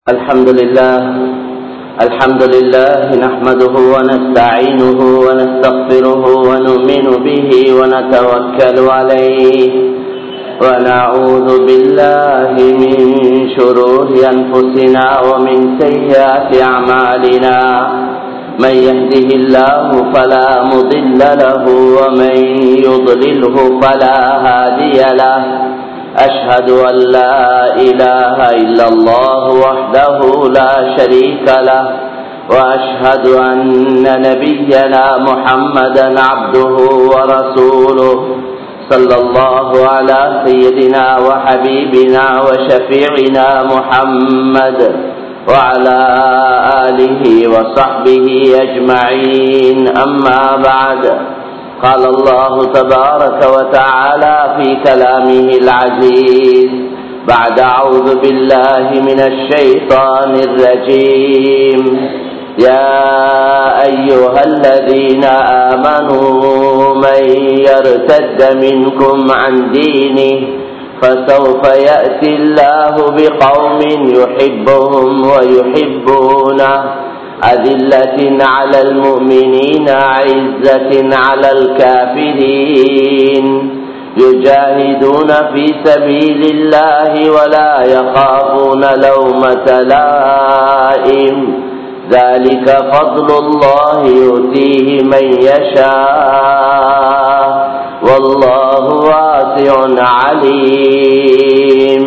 الحمد لله الحمد لله نحمده ونستعينه ونستغفره ونؤمن به ونتوكل عليه ونعوذ بالله من شرور أنفسنا ومن سيئات أعمالنا من يهده الله فلا مضل له ومن يضلله فلا هادي له أشهد أن لا إله إلا الله وحده لا شريك له وأشهد أن نبينا محمدا عبده ورسوله صلى الله على سيدنا وحبيبنا وشفيعنا محمد وعلى آله وصحبه أجمعين أما بعد قال الله تبارك وتعالى في كلامه العزيز بعد أعوذ بالله من الشيطان الرجيم يا أيها الذين آمنوا من يرتد منكم عن دينه فسوف يأتي الله بقوم يحبهم ويحبونه أذلة على المؤمنين عزة على الكافرين يجاهدون في سبيل الله ولا يخافون لومة لائم ذلك فضل الله يؤتيه من يشاء والله واسع عليم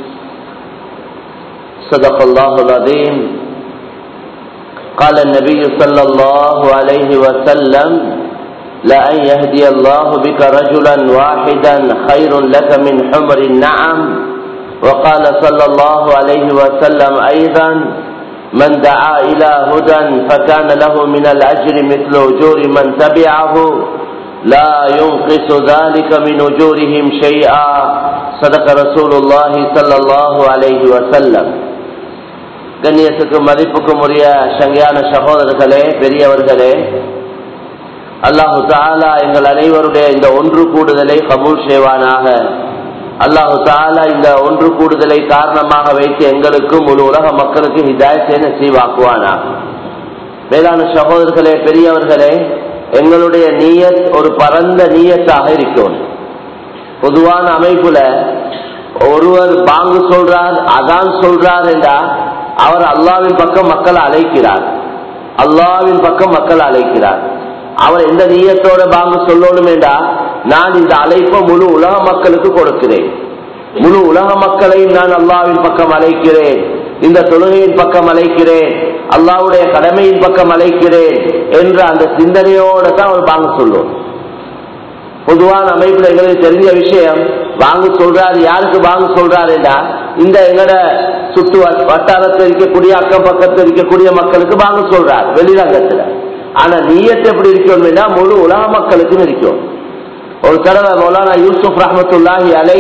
صدق الله العظيم قال النبي صلى الله عليه وسلم لأن يهدي الله بك رجلا واحدا خير لك من حمر النعم وقال صلى الله عليه وسلم أيضا من دعا إلى هدى فكان له من الأجر مثل أجور من تبعه لا ينقص ذلك من أجورهم شيئا صدق رسول الله صلى الله عليه وسلم கண்ணியத்துக்கும் மதிப்புக்கும் உரிய சங்கையான சகோதரர்களே பெரியவர்களே அல்லாஹு தாலா எங்கள் அனைவருடைய இந்த ஒன்று கூடுதலை கபூல் செய்வானாக அல்லாஹு தாலா இந்த ஒன்று கூடுதலை காரணமாக வைத்து எங்களுக்கும் முழு உலக மக்களுக்கு ஹிதாயத்தை நசீவாக்குவானா மேலான சகோதரர்களே பெரியவர்களே எங்களுடைய நீயத் ஒரு பரந்த நீயத்தாக இருக்கும் பொதுவான அமைப்புல ஒருவர் பாங்கு சொல்றார் அதான் சொல்றார் என்றா அவர் அல்லாவின் பக்கம் மக்கள் அழைக்கிறார் அல்லாவின் பக்கம் மக்கள் அழைக்கிறார் அவர் எந்த நீயத்தோட பாங்கு சொல்லணும் என்றா நான் இந்த அழைப்பை முழு உலக மக்களுக்கு கொடுக்கிறேன் முழு உலக மக்களையும் நான் அல்லாவின் பக்கம் அழைக்கிறேன் இந்த தொழுகையின் பக்கம் அழைக்கிறேன் அல்லாவுடைய கடமையின் பக்கம் அழைக்கிறேன் என்ற அந்த சிந்தனையோட தான் அவர் பாங்க சொல்லுவோம் பொதுவான அமைப்புல எங்களுக்கு தெரிஞ்ச விஷயம் வாங்க சொல்றாரு யாருக்கு வாங்க சொல்றாருன்னா இந்த எங்கட சுற்று வட்டாரத்தில் இருக்கக்கூடிய அக்கம் பக்கத்தில் இருக்கக்கூடிய மக்களுக்கு வாங்க சொல்றார் வெளிரங்கத்துல ஆனா நீயத்தை எப்படி இருக்கணும்னா முழு உலக மக்களுக்கும் இருக்கும் ஒரு தடவை மௌலானா யூசுப் ரஹமத்துல்லாஹி அலை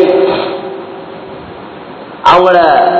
அவங்களோட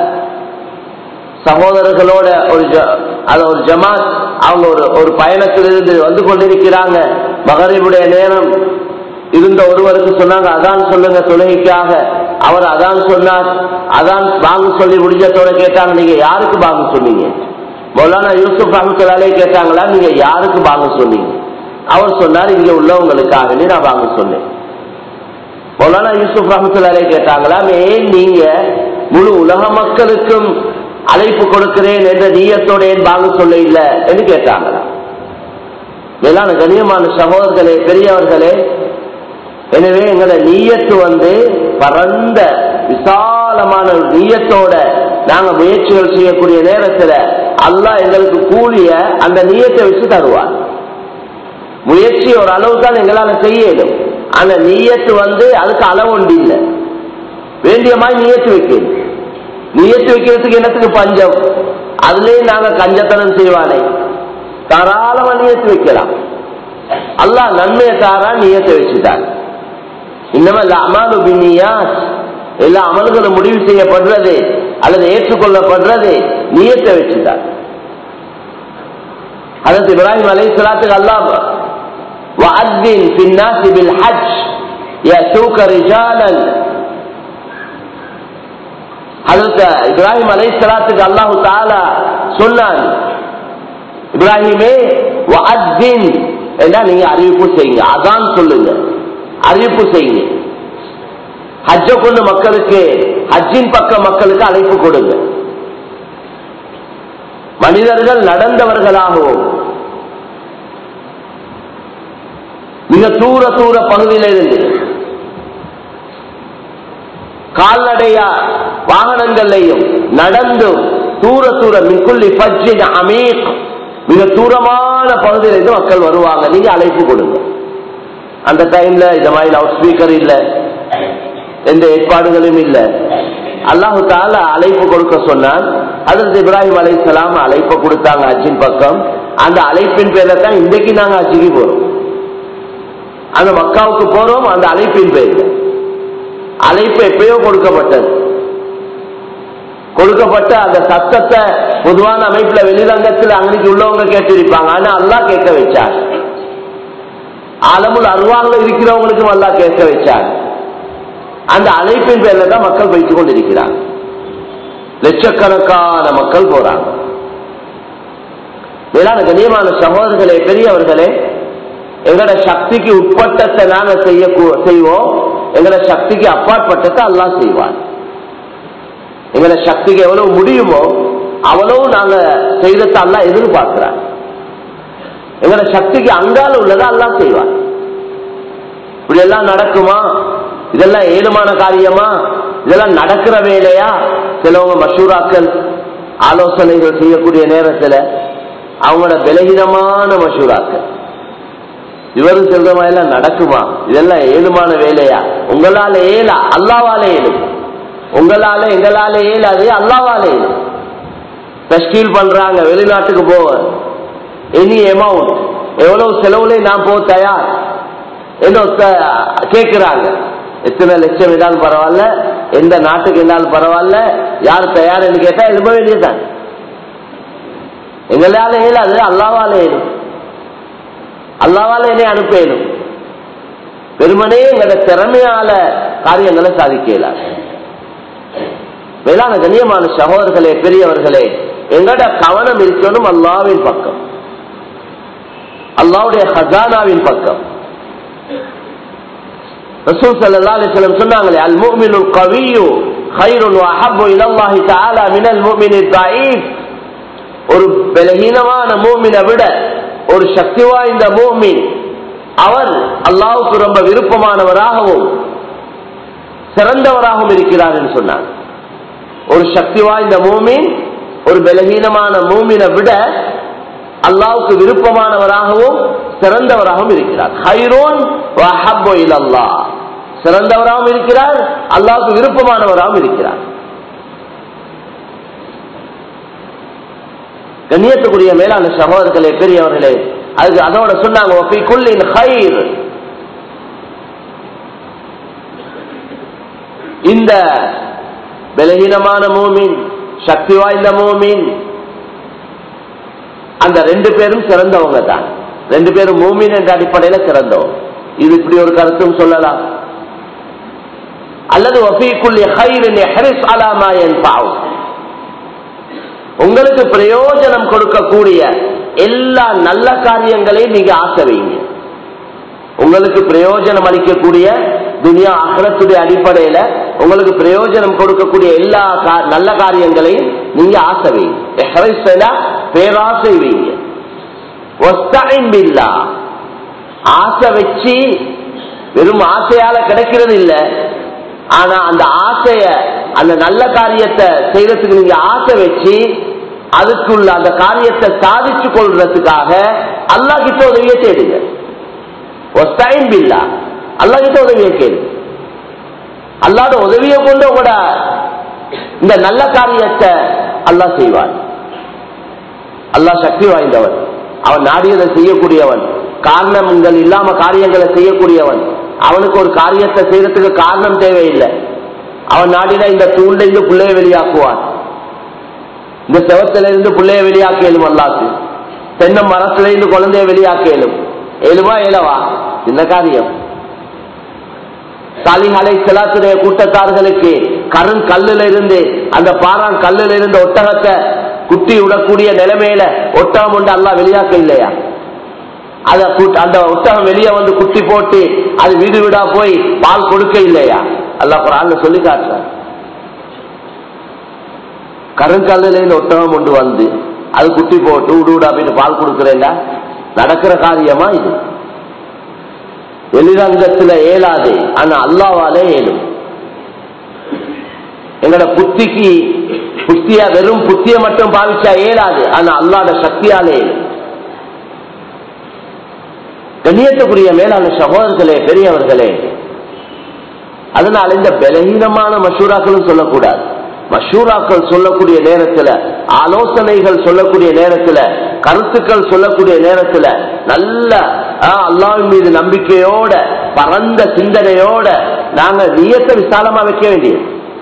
சகோதரர்களோட ஒரு அத ஒரு ஜமாத் அவங்க ஒரு ஒரு பயணத்திலிருந்து வந்து கொண்டிருக்கிறாங்க மகரிபுடைய நேரம் இருந்த ஒருவருக்கு சொன்னாங்க அதான் சொல்லுங்க தொழுகைக்காக அவர் அதான் சொன்னார் அதான் வாங்க சொல்லி முடிஞ்சத்தோட கேட்டாங்க நீங்க யாருக்கு வாங்க சொன்னீங்க மௌலானா யூசுப் ரஹமத்துல்லாலே கேட்டாங்களா நீங்க யாருக்கு வாங்க சொன்னீங்க அவர் சொன்னார் இங்க உள்ளவங்களுக்காக நான் வாங்க சொன்னேன் மௌலானா யூசுப் ரஹமத்துல்லாலே கேட்டாங்களா ஏன் நீங்க முழு உலக மக்களுக்கும் அழைப்பு கொடுக்கிறேன் என்ற நீயத்தோட ஏன் வாங்க சொல்ல இல்லை என்று கேட்டாங்களா மேலான கண்ணியமான சகோதரர்களே பெரியவர்களே எனவே எங்களோட நீயத்து வந்து பரந்த விசாலமான நீயத்தோட நாங்க முயற்சிகள் செய்யக்கூடிய நேரத்துல அல்லாஹ் எங்களுக்கு கூலிய அந்த நீயத்தை வச்சு தருவார் முயற்சி ஒரு அளவு தான் எங்களால செய்யணும் அந்த நீயத்து வந்து அதுக்கு அளவு ஒன்று இல்லை வேண்டிய மாதிரி நீயத்து வைக்கணும் நீயத்து வைக்கிறதுக்கு என்னத்துக்கு பஞ்சம் அதுலயும் நாங்க கஞ்சத்தனம் செய்வானே தாராளமா நீயத்து வைக்கலாம் அல்லாஹ் நன்மையை தாரா நீயத்தை வச்சுட்டார் இன்னமல் அமாலு பின்னியாஸ் எல்லா அமல்களும் முடிவு செய்யப்படுறது அல்லது ஏற்றுக்கொள்ளப்படுறது நீயத்தை வச்சுட்டார் அதற்கு இப்ராஹிம் அலை சலாத்துக்கு அல்லாஹ் وأذن في الناس بالحج يأتوك رجالا அதற்கு இப்ராஹிம் அலை சலாத்துக்கு அல்லாஹு தாலா சொன்னான் இப்ராஹிமே வஅத்தின் என்றா நீங்க அறிவிப்பு செய்யுங்க அதான் சொல்லுங்க அறிவிப்பு செய்யுங்க ஹஜ்ஜ கொண்டு மக்களுக்கு ஹஜ்ஜின் பக்க மக்களுக்கு அழைப்பு கொடுங்க மனிதர்கள் நடந்தவர்களாகவும் மிக தூர தூர பகுதியில இருந்து கால்நடையா வாகனங்களையும் நடந்தும் தூர தூர மிகுள்ளி பஜ்ஜின் அமீக் மிக தூரமான பகுதியில இருந்து மக்கள் வருவாங்க நீங்க அழைப்பு கொடுங்க அந்த டைம்ல இந்த மாதிரி லவுட் ஸ்பீக்கர் இல்ல எந்த ஏற்பாடுகளும் இல்ல அல்லாஹு தால அழைப்பு கொடுக்க சொன்னான் அதற்கு இப்ராஹிம் அலை சலாம் அழைப்பு கொடுத்தாங்க அஜின் பக்கம் அந்த அழைப்பின் பேர்ல தான் இன்றைக்கு நாங்க அஜிக்கு போறோம் அந்த மக்காவுக்கு போறோம் அந்த அழைப்பின் பேர்ல அழைப்பு எப்பயோ கொடுக்கப்பட்டது கொடுக்கப்பட்ட அந்த சத்தத்தை பொதுவான அமைப்புல வெளிரங்கத்தில் அன்னைக்கு உள்ளவங்க கேட்டிருப்பாங்க ஆனா அல்லாஹ் கேட்க வச்சார் ஆலமுல் அருவாங்க இருக்கிறவங்களுக்கும் அல்லாஹ் கேட்க வச்சார் அந்த அழைப்பின் பேர்ல தான் மக்கள் வைத்துக் கொண்டிருக்கிறார் லட்சக்கணக்கான மக்கள் போறாங்க மேலான கண்ணியமான சகோதரர்களே பெரியவர்களே எங்களோட சக்திக்கு உட்பட்டத்தை நாங்க செய்ய செய்வோம் எங்களோட சக்திக்கு அப்பாற்பட்டத்தை அல்லாஹ் செய்வார் எங்களோட சக்திக்கு எவ்வளவு முடியுமோ அவ்வளவு நாங்க செய்தத்தை அல்லாஹ் எதிர்பார்க்கிறார் எங்களோட சக்திக்கு அங்கால உள்ளதை அல்லாஹ் செய்வார் இப்படி எல்லாம் நடக்குமா இதெல்லாம் ஏழுமான காரியமா இதெல்லாம் நடக்கிற வேலையா சிலவங்க மஷூராக்கள் ஆலோசனைகள் செய்யக்கூடிய நேரத்துல அவங்களோட பலகீனமான மஷூராக்கள் இவரும் சொல்ற எல்லாம் நடக்குமா இதெல்லாம் ஏழுமான வேலையா உங்களால ஏலா அல்லாவால ஏழும் உங்களால எங்களால ஏலாது அல்லாவால ஏழும் தஷ்கீல் பண்றாங்க வெளிநாட்டுக்கு போவ எனி அமௌண்ட் எவ்வளவு செலவுல நான் போக தயார் என்ன கேட்கிறாங்க எத்தனை லட்சம் இருந்தாலும் பரவாயில்ல எந்த நாட்டுக்கு இருந்தாலும் பரவாயில்ல யார் தயார்னு கேட்டா எழுப்ப வேண்டியதுதான் எங்களால ஏலாது அல்லாவால ஏழும் அல்லாவால என்னை அனுப்பேனும் பெருமனே எங்களோட திறமையால காரியங்களை சாதிக்கலாம் மேலான கண்ணியமான சகோதரர்களே பெரியவர்களே எங்களோட கவனம் இருக்கணும் அல்லாவின் பக்கம் அல்லாவுடைய ஹசானாவின் பக்கம் ரசூல் ஸல்லல்லாஹு அலைஹி வஸல்லம் சொன்னாங்களே அல் முஃமினுல் கவியு கைருன் வ அஹப்பு இலல்லாஹி தஆலா மினல் முஃமினித் தஈஃப் ஒரு பலகீனமான மூமினை விட ஒரு சக்தி வாய்ந்த மூமின் அவர் அல்லாவுக்கு ரொம்ப விருப்பமானவராகவும் சிறந்தவராகவும் இருக்கிறார் என்று சொன்னார் ஒரு சக்தி வாய்ந்த மூமின் ஒரு பலகீனமான மூமினை விட அல்லாவுக்கு விருப்பமானவராகவும் சிறந்தவராகவும் இருக்கிறார் ஹைரோன் அல்லா சிறந்தவராகவும் இருக்கிறார் அல்லாவுக்கு விருப்பமானவராகவும் இருக்கிறார் கண்ணியத்துக்குரிய மேலான சகோதரர்களே பெரியவர்களே அதுக்கு அதோட சொன்னாங்க இந்த பலகீனமான மூமின் சக்தி வாய்ந்த மூமின் அந்த ரெண்டு பேரும் சிறந்தவங்க தான் ரெண்டு பேரும் மூமின் என்ற அடிப்படையில சிறந்தவங்க இது இப்படி ஒரு கருத்தும் சொல்லலாம் அல்லது வஃபீக்குள்ளி ஹைரின் ஹரிஸ் அலாமா என்பாவும் உங்களுக்கு பிரயோஜனம் கொடுக்கக்கூடிய எல்லா நல்ல காரியங்களையும் நீங்க ஆசை வைங்க உங்களுக்கு பிரயோஜனம் அளிக்கக்கூடிய துனியா அகலத்துடைய அடிப்படையில உங்களுக்கு பிரயோஜனம் கொடுக்கக்கூடிய எல்லா நல்ல காரியங்களையும் நீங்க ஆசை வைங்க பேராசை வைங்க ஆசை வச்சு வெறும் ஆசையால கிடைக்கிறது இல்லை ஆனா அந்த ஆசைய அந்த நல்ல காரியத்தை செய்யறதுக்கு நீங்க ஆசை வச்சு அதுக்குள்ள அந்த காரியத்தை சாதிச்சு கொள்றதுக்காக அல்லா கிட்ட உதவியை தேடுங்க அல்லா கிட்ட உதவியை கேடு அல்லாத உதவியை கொண்டு உங்களோட இந்த நல்ல காரியத்தை அல்லா செய்வார் அல்லா சக்தி வாய்ந்தவன் அவன் நாடியதை செய்யக்கூடியவன் காரணங்கள் இல்லாம காரியங்களை செய்யக்கூடியவன் அவனுக்கு ஒரு காரியத்தை செய்யறதுக்கு காரணம் தேவையில்லை அவன் நாடினா இந்த தூண்ட இருந்து பிள்ளைய வெளியாக்குவான் இந்த செவத்துல இருந்து பிள்ளைய வெளியாக்கலும் அல்லாக்கு தென்னை மரத்துல இருந்து குழந்தைய வெளியாக்கலும் ஏழுமா ஏலவா இந்த காரியம் சாலிஹ் அலை செலாத்துடைய கூட்டத்தார்களுக்கு கருங்கல்லுல இருந்து அந்த பாறான் கல்லுல இருந்து ஒட்டகத்தை குட்டி விடக்கூடிய நிலைமையில ஒட்டகம் உண்டு அல்லா வெளியாக்க இல்லையா அத கூட்- அந்த ஒட்டகம் வெளியே வந்து குட்டி போட்டு அது வீடு வீடா போய் பால் கொடுக்க இல்லையா அல்லா குரான்ல சொல்லி காட்டுறான் கருங்கல்லுல இருந்து ஒட்டகம் கொண்டு வந்து அது குட்டி போட்டு விடு விடா போயிட்டு பால் கொடுக்கிறேன்டா நடக்கிற காரியமா இது வெளிரங்கத்துல ஏலாது ஆனா அல்லாவாலே ஏழும் எங்கட புத்திக்கு புத்தியா வெறும் புத்திய மட்டும் பாவிச்சா ஏலாது ஆனா அல்லாட சக்தியாலே ஏழும் கண்ணியத்துக்குரிய மேலான சகோதரர்களே பெரியவர்களே அதனால இந்த பலகீனமான மஷூராக்களும் சொல்லக்கூடாது மஷூராக்கள் சொல்லக்கூடிய நேரத்துல ஆலோசனைகள் சொல்லக்கூடிய நேரத்துல கருத்துக்கள் சொல்லக்கூடிய நேரத்துல நல்ல ஆஹ், அல்லாஹ்வின் மீது நம்பிக்கையோட பரந்த சிந்தனையோட நாங்க நியத்தை விசாலமா வைக்க வேண்டியது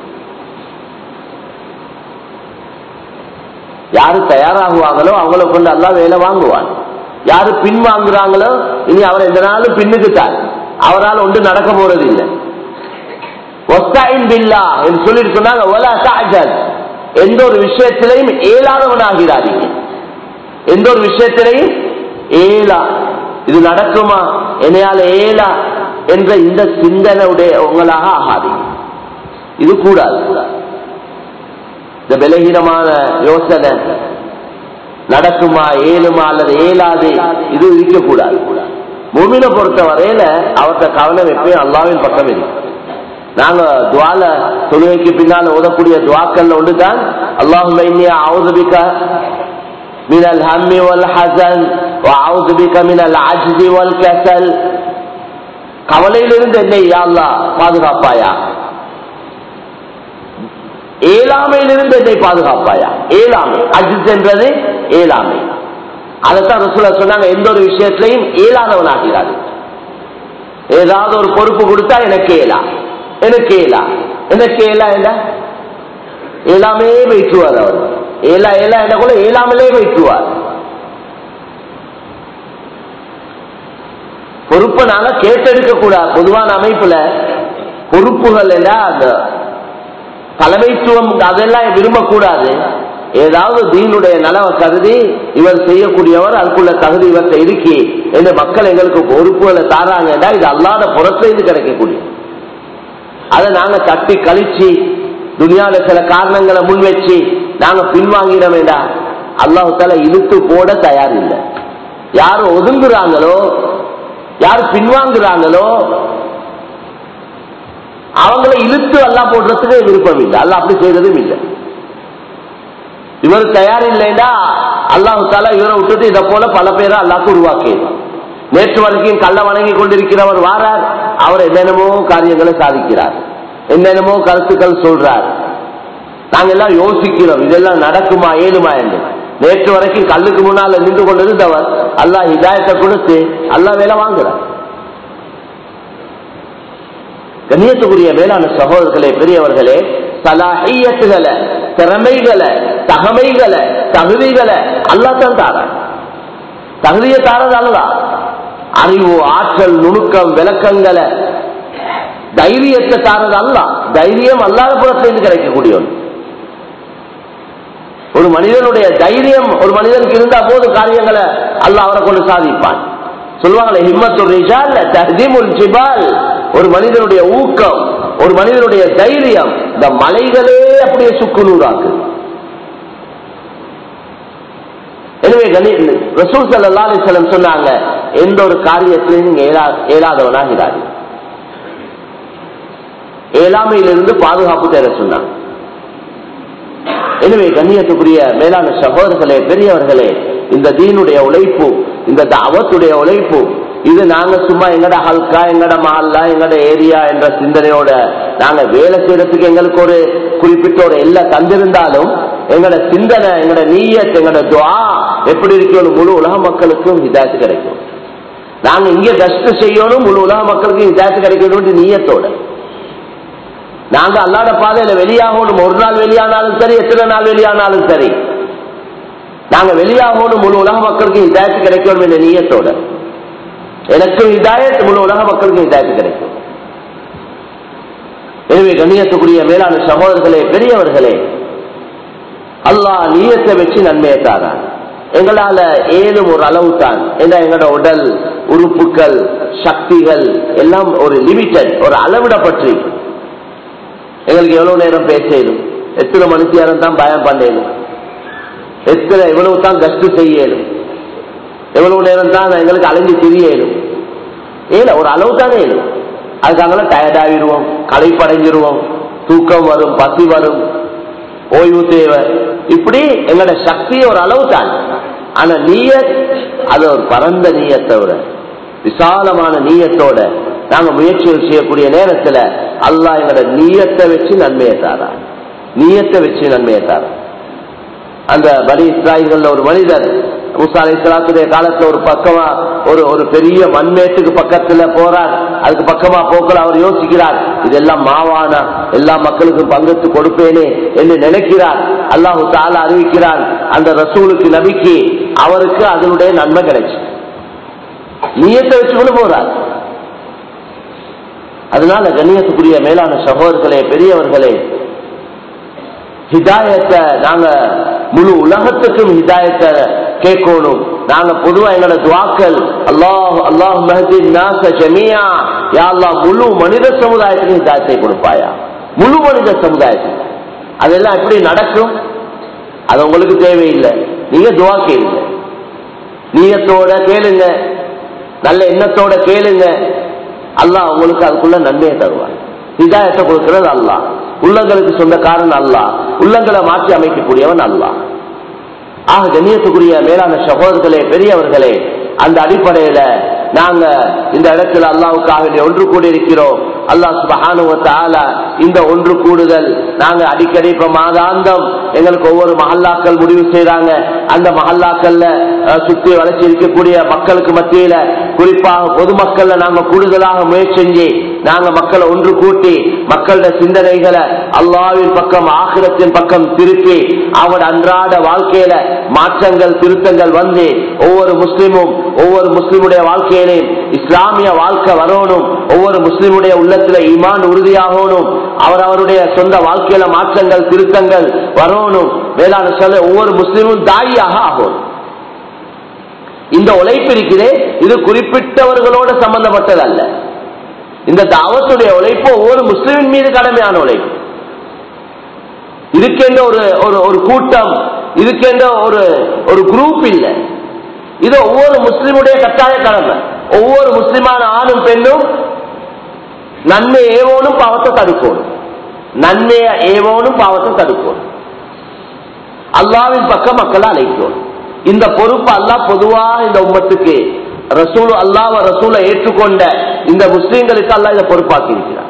யாரு தயாராகுவாங்களோ அவங்கள கொண்டு அல்லாஹ் வேலை வாங்குவான் யாரு பின் வாங்குறாங்களோ இனி அவர் எந்த நாளும் பின்னுக்கு தான் அவரால் ஒன்று நடக்க போறது இல்லை ஒஸ்தாயின் பில்லா என்று சொல்லிட்டு சொன்னாங்க "வலா தஅஜல்." எந்த ஒரு விஷயத்திலையும் ஏலாதவனாகிறாதீங்க எந்த ஒரு விஷயத்திலையும் ஏலா இது நடக்குமா என்னையால ஏலா என்ற இந்த சிந்தனை உடைய உங்களாக ஆகாதீங்க இது கூடாது இந்த பலகீனமான யோசனை நடக்குமா ஏழுமா அல்லது ஏலாது இது இருக்கக்கூடாது மூமினை பொறுத்த வரையில அவர்கிட்ட கவனம் எப்பயும் அல்லாவின் பக்கம் இருக்கு நாங்க துவால தொழுகைக்கு பின்னால ஓதக்கூடிய துவாக்கள்ல ஒன்றுதான் அல்லாஹும் அவுதுபிக்க من الهم والحزن وأعوذ بك من العجز والكسل கவலையிலிருந்து என்னை யா அல்லாஹ் பாதுகாப்பாயா ஏழாமையிலிருந்து என்னை பாதுகாப்பாயா ஏழாமை அஜித் என்றது ஏழாமை அதைத்தான் ரசூலா சொன்னாங்க எந்த ஒரு விஷயத்திலையும் ஏழாதவனாகிறாரு ஏதாவது ஒரு பொறுப்பு கொடுத்தா எனக்கு ஏலா எனக்கு ஏலா எனக்கு ஏலா என்ன ஏழாமே வைக்குவார் அவர் ஏலா ஏலா என்ன கூட ஏழாமலே வைக்குவார் பொறுப்பை நாங்க கேட்டெடுக்க கூடாது பொதுவான அமைப்புல பொறுப்புகள் எல்லாம் அந்த தலைமைத்துவம் அதெல்லாம் விரும்பக்கூடாது ஏதாவது தீனுடைய நலவை கருதி இவர் செய்யக்கூடியவர் அதுக்குள்ள தகுதி இவர்கிட்ட இருக்கி இந்த மக்கள் எங்களுக்கு பொறுப்புகளை தாராங்கன்னா இது அல்லாத புறத்திலிருந்து கிடைக்கக்கூடிய அதை நாங்க தட்டி கழிச்சு துனியால சில காரணங்களை முன் வச்சு நாங்க பின்வாங்கிட வேண்டாம் அல்லாஹு தால இழுத்து போட தயார் இல்லை யார் ஒதுங்குறாங்களோ யார் பின்வாங்குறாங்களோ அவங்களை இழுத்து அல்லா போடுறதுக்கு விருப்பம் இல்லை அல்ல அப்படி செய்யறதும் இல்லை இவர் தயார் இல்லைன்னா அல்லாஹு தாலா இவரை விட்டுட்டு இதை போல பல பேரை அல்லாக்கு உருவாக்கிடுவான் நேற்று வரைக்கும் கள்ள வணங்கி கொண்டிருக்கிறவர் வாரார் அவர் என்னென்னமோ காரியங்களை சாதிக்கிறார் என்னென்னமோ கருத்துக்கள் சொல்றார் நாங்க எல்லாம் யோசிக்கிறோம் இதெல்லாம் நடக்குமா ஏழுமா என்று நேற்று வரைக்கும் கல்லுக்கு முன்னால நின்று கொண்டிருந்தவர் அல்லாஹ் ஹிதாயத்தை கொடுத்து அல்லாஹ் வேலை வாங்குறார் கண்ணியத்துக்குரிய வேளாண் சகோதரர்களே பெரியவர்களே சலாஹியத்துகளை திறமைகளை தகமைகளை தகுதிகளை அல்லாத்தான் தாரான் தகுதியை தாரது அல்லதா அறிவு ஆற்றல் நுணுக்கம் விளக்கங்களை தைரியத்தை தாரது அல்ல தைரியம் அல்லாத புறத்திலிருந்து கிடைக்கக்கூடிய ஒன்று ஒரு மனிதனுடைய தைரியம் ஒரு மனிதனுக்கு இருந்தா போது காரியங்களை அல்ல அவரை கொண்டு சாதிப்பான் சொல்லுவாங்களே ஹிம்மத்து ரிஜால் தஹ்தீமுல் ஜிபால் ஒரு மனிதனுடைய ஊக்கம் ஒரு மனிதனுடைய தைரியம் இந்த மலைகளே அப்படியே சுக்குநூறாக்கு எனவே கணி ரசூல் சல்லா அலிஸ்லம் சொன்னாங்க எந்த ஒரு காரியத்திலையும் நீங்க ஏலாதவனாகிறாரு ஏழாமையிலிருந்து பாதுகாப்பு தேட சொன்னாங்க எனவே கண்ணியத்துக்குரிய மேலான சகோதரர்களே பெரியவர்களே இந்த தீனுடைய உழைப்பு இந்த தாவத்துடைய உழைப்பு இது நாங்க சும்மா எங்கட ஹல்கா எங்கட மஹல்லா எங்கட ஏரியா என்ற சிந்தனையோட நாங்க வேலை செய்யறதுக்கு எங்களுக்கு ஒரு குறிப்பிட்ட ஒரு எல்லை தந்திருந்தாலும் எங்கட சிந்தனை எங்கட நீயத் எங்கட துவா எப்படி இருக்கணும் முழு உலக மக்களுக்கும் இதாச்சு கிடைக்கும் நாங்க இங்க கஷ்டம் செய்யணும் முழு உலக மக்களுக்கும் இதாச்சு கிடைக்கணும் நீயத்தோட நாங்க அல்லாத பாதையில வெளியாகணும் ஒரு நாள் வெளியானாலும் சரி எத்தனை நாள் வெளியானாலும் சரி நாங்க வெளியாகணும் முழு உலக மக்களுக்கு இதாயத்து கிடைக்கணும் என்ற நீயத்தோட எனக்கு இதாயத் முழு உலக மக்களுக்கு இதாயத்து கிடைக்கும் எனவே கண்ணியத்துக்குரிய மேலான சகோதரர்களே பெரியவர்களே அல்லாஹ் நீயத்தை வச்சு நன்மையை தாரான் எங்களால ஏதும் ஒரு அளவு தான் ஏன்னா எங்களோட உடல் உறுப்புகள் சக்திகள் எல்லாம் ஒரு லிமிட்டட் ஒரு அளவிடப்பட்டு எங்களுக்கு எவ்வளவு நேரம் பேசணும் எத்தனை மணிக்கு நேரம் தான் பயம் பண்ணணும் எத்தனை எவ்வளவு தான் கஷ்டம் செய்யணும் எவ்வளவு நேரம் தான் எங்களுக்கு அலைஞ்சு திரியணும் ஏல ஒரு அளவு தானே ஏழும் அதுக்காக டயர்ட் ஆகிடுவோம் களைப்படைஞ்சிருவோம் தூக்கம் வரும் பசி வரும் ஓய்வு தேவை இப்படி எங்களோட சக்தி ஒரு அளவு தான் ஆனா நீயத் அது ஒரு பரந்த நீயத்தோட விசாலமான நீயத்தோட நாங்க முயற்சிகள் செய்யக்கூடிய நேரத்துல அல்லாஹ் எங்களோட நீயத்தை வச்சு நன்மையை தாரா நீயத்தை வச்சு நன்மையை தாரா அந்த பலி இஸ்ராயல்கள் ஒரு மனிதர் மூசா அலை இஸ்லாத்துடைய காலத்துல ஒரு பக்கமா ஒரு ஒரு பெரிய மண்மேட்டுக்கு பக்கத்துல போறார் அதுக்கு பக்கமா போக்கல அவர் யோசிக்கிறார் இதெல்லாம் மாவானா எல்லா மக்களுக்கும் பங்கத்து கொடுப்பேனே என்று நினைக்கிறார் அல்லாஹு தால அறிவிக்கிறார் அந்த ரசூலுக்கு நபிக்கு அவருக்கு அதனுடைய நன்மை கிடைச்சு நீயத்தை வச்சுக்கொண்டு போறார் அதனால கண்ணியத்துக்குரிய மேலான சகோதரர்களே பெரியவர்களே ஹிதாயத்தை நாங்க முழு உலகத்துக்கும் ஹிதாயத்தை கேட்கணும் நாங்க பொதுவா எங்களோட துவாக்கள் அல்லாஹ் அல்லாஹ் மஹதின் நாச ஜமியா யா அல்லாஹ் முழு மனித சமுதாயத்துக்கு ஹிதாயத்தை கொடுப்பாயா முழு மனித சமுதாயத்துக்கு அதெல்லாம் எப்படி நடக்கும் அது உங்களுக்கு தேவையில்லை நீங்க துவா கேளுங்க நீயத்தோட கேளுங்க நல்ல எண்ணத்தோட கேளுங்க அல்லாஹ் உங்களுக்கு அதுக்குள்ள நன்மையை தருவார் ஹிதாயத்தை கொடுக்கிறது அல்லாஹ் உள்ளங்களுக்கு சொந்தக்காரன் அல்லா உள்ளங்களை மாற்றி அமைக்கக்கூடியவன் அல்லா ஆக கண்ணியத்துக்குரிய மேலான சகோதரர்களே பெரியவர்களே அந்த அடிப்படையில நாங்க இந்த இடத்துல அல்லாவுக்காக வேண்டி ஒன்று கூடி இருக்கிறோம் அல்லாஹ் சுபஹானுவத்தால இந்த ஒன்று கூடுதல் நாங்க அடிக்கடி இப்ப மாதாந்தம் எங்களுக்கு ஒவ்வொரு மஹல்லாக்கள் முடிவு செய்யறாங்க அந்த மஹல்லாக்கள்ல அஹ், சுத்தி வளர்ச்சி இருக்கக்கூடிய மக்களுக்கு மத்தியில குறிப்பாக பொதுமக்கள்ல நாங்க கூடுதலாக முயற்சி செஞ்சு நாங்க மக்களை ஒன்று கூட்டி மக்களோட சிந்தனைகளை அல்லாவின் பக்கம் ஆகிரத்தின் பக்கம் திருப்பி அவங்களோட அன்றாட வாழ்க்கையில மாற்றங்கள் திருத்தங்கள் வந்து ஒவ்வொரு முஸ்லிமும் ஒவ்வொரு முஸ்லிமுடைய வாழ்க்கையிலையும் இஸ்லாமிய வாழ்க்கை வரணும் ஒவ்வொரு முஸ்லிமுடைய உள்ளத்துல ஈமான் உறுதியாகணும் அவர் அவருடைய சொந்த வாழ்க்கையில மாற்றங்கள் திருத்தங்கள் வரணும் வேளாண் சொல்ல ஒவ்வொரு முஸ்லிமும் தாயாக ஆகணும் இந்த உழைப்பு இருக்கிறே இது குறிப்பிட்டவர்களோட சம்பந்தப்பட்டது அல்ல இந்த தாவத்துடைய உழைப்பு ஒவ்வொரு முஸ்லிமின் மீது கடமையான உழைப்பு இதுக்கென்ற ஒரு ஒரு ஒரு கூட்டம் இதுக்கென்ற ஒரு ஒரு குரூப் இல்ல இது ஒவ்வொரு முஸ்லிமுடைய கட்டாய கடமை ஒவ்வொரு முஸ்லிமான ஆணும் பெண்ணும் நன்மை ஏவோனும் பாவத்தை தடுக்கணும் நன்மையை ஏவோனும் பாவத்தை தடுக்கணும் அல்லாவின் பக்கம் மக்களை அழைக்கணும் இந்த பொறுப்பு அல்லாஹ் பொதுவா இந்த உம்மத்துக்கு ரசூல் அல்லாஹ் ரசூலை ஏற்றுக்கொண்ட இந்த முஸ்லீம்களுக்கு அல்லாஹ் இதை பொறுப்பாக்கி இருக்கிறார்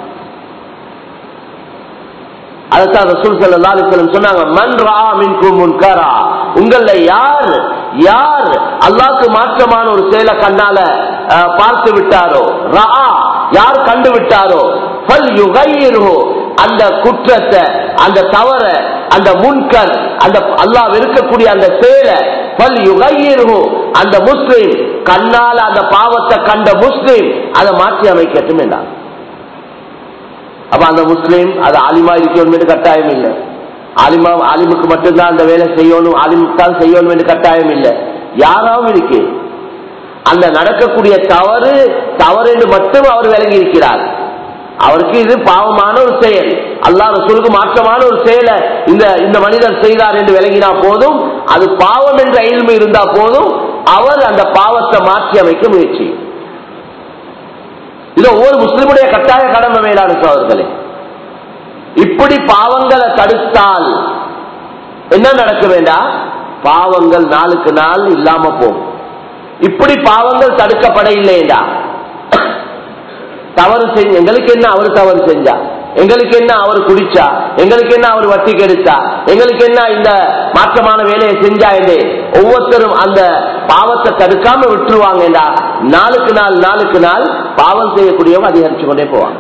அதைத்தான் ரசூல் ஸல்லல்லாஹு அலைஹி வஸல்லம் சொன்னாங்க மன் ரா மின்கும் முன்கரா உங்கள யார் யார் அல்லாஹ்க்கு மாற்றமான ஒரு செயலை கண்ணால அஹ், பார்த்து விட்டாரோ ரா யார் கண்டு விட்டாரோ ஃபல் யுகையிரு அந்த குற்றத்தை அந்த தவற அந்த முன்கர் அந்த அல்லாஹ் வெறுக்கக்கூடிய அந்த செயலை ஃபல் யுகையிரு அந்த முஸ்லிம் கண்ணால அந்த பாவத்தை கண்ட முஸ்லிம் அதை மாற்றி அமைக்கட்டும் என்றார் அப்ப அந்த முஸ்லீம் அது ஆலிமா இருக்கணும் என்று கட்டாயம் இல்லை ஆலிமா ஆலிமுக்கு மட்டும்தான் அந்த வேலை செய்யணும் ஆலிமுக்கு தான் செய்யணும் என்று கட்டாயம் இல்லை யாராவும் இருக்கு அந்த நடக்கக்கூடிய தவறு தவறு என்று மட்டும் அவர் விளங்கி இருக்கிறார் அவருக்கு இது பாவமான ஒரு செயல் அல்லாஹ் ரசூலுக்கு மாற்றமான ஒரு செயலை இந்த இந்த மனிதர் செய்தார் என்று விளங்கினா போதும் அது பாவம் என்ற இயல்பு இருந்தா போதும் அவர் அந்த பாவத்தை மாற்றி அமைக்க முயற்சி இது ஒவ்வொரு முஸ்லிமுடைய கட்டாய கடமை மேலான சோதர்களே இப்படி பாவங்களை தடுத்தால் என்ன நடக்க வேண்டாம் பாவங்கள் நாளுக்கு நாள் இல்லாம போகும் இப்படி பாவங்கள் தடுக்கப்பட இல்லையா தவறு செஞ்சு எங்களுக்கு என்ன அவர் தவறு செஞ்சா எங்களுக்கு என்ன அவர் குடிச்சா எங்களுக்கு என்ன அவர் வட்டி கெடுத்தா எங்களுக்கு என்ன இந்த மாற்றமான வேலையை செஞ்சா என்று ஒவ்வொருத்தரும் அந்த பாவத்தை தடுக்காம விட்டுருவாங்கடா நாளுக்கு நாள் நாளுக்கு நாள் பாவம் செய்யக்கூடியவங்க அதிகரிச்சு கொண்டே போவாங்க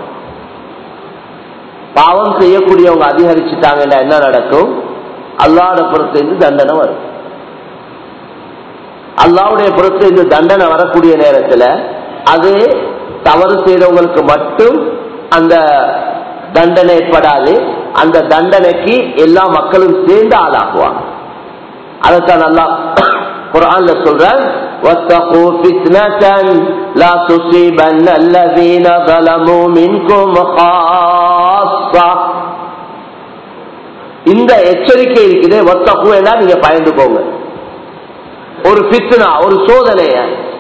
பாவம் செய்யக்கூடியவங்க அதிகரிச்சுட்டாங்கன்னா என்ன நடக்கும் அல்லாட புறத்திலிருந்து தண்டனை வரும் அல்லாவுடைய புறத்திலிருந்து தண்டனை வரக்கூடிய நேரத்துல அது தவறு செய்தவங்களுக்கு மட்டும் அந்த தண்டனை ஏற்படாது அந்த தண்டனைக்கு எல்லா மக்களும் சேர்ந்து ஆளாகுவாங்க அதைத்தான் நல்லா குரான்ல சொல்றான் واتقوا فتنة لا تصيبن الذين ظلموا منكم خاصة இந்த எச்சரிக்கை இருக்குது ஒத்தக்குவேனா நீங்க பயந்துக்கோங்க ஒரு பித்னா ஒரு சோதனைய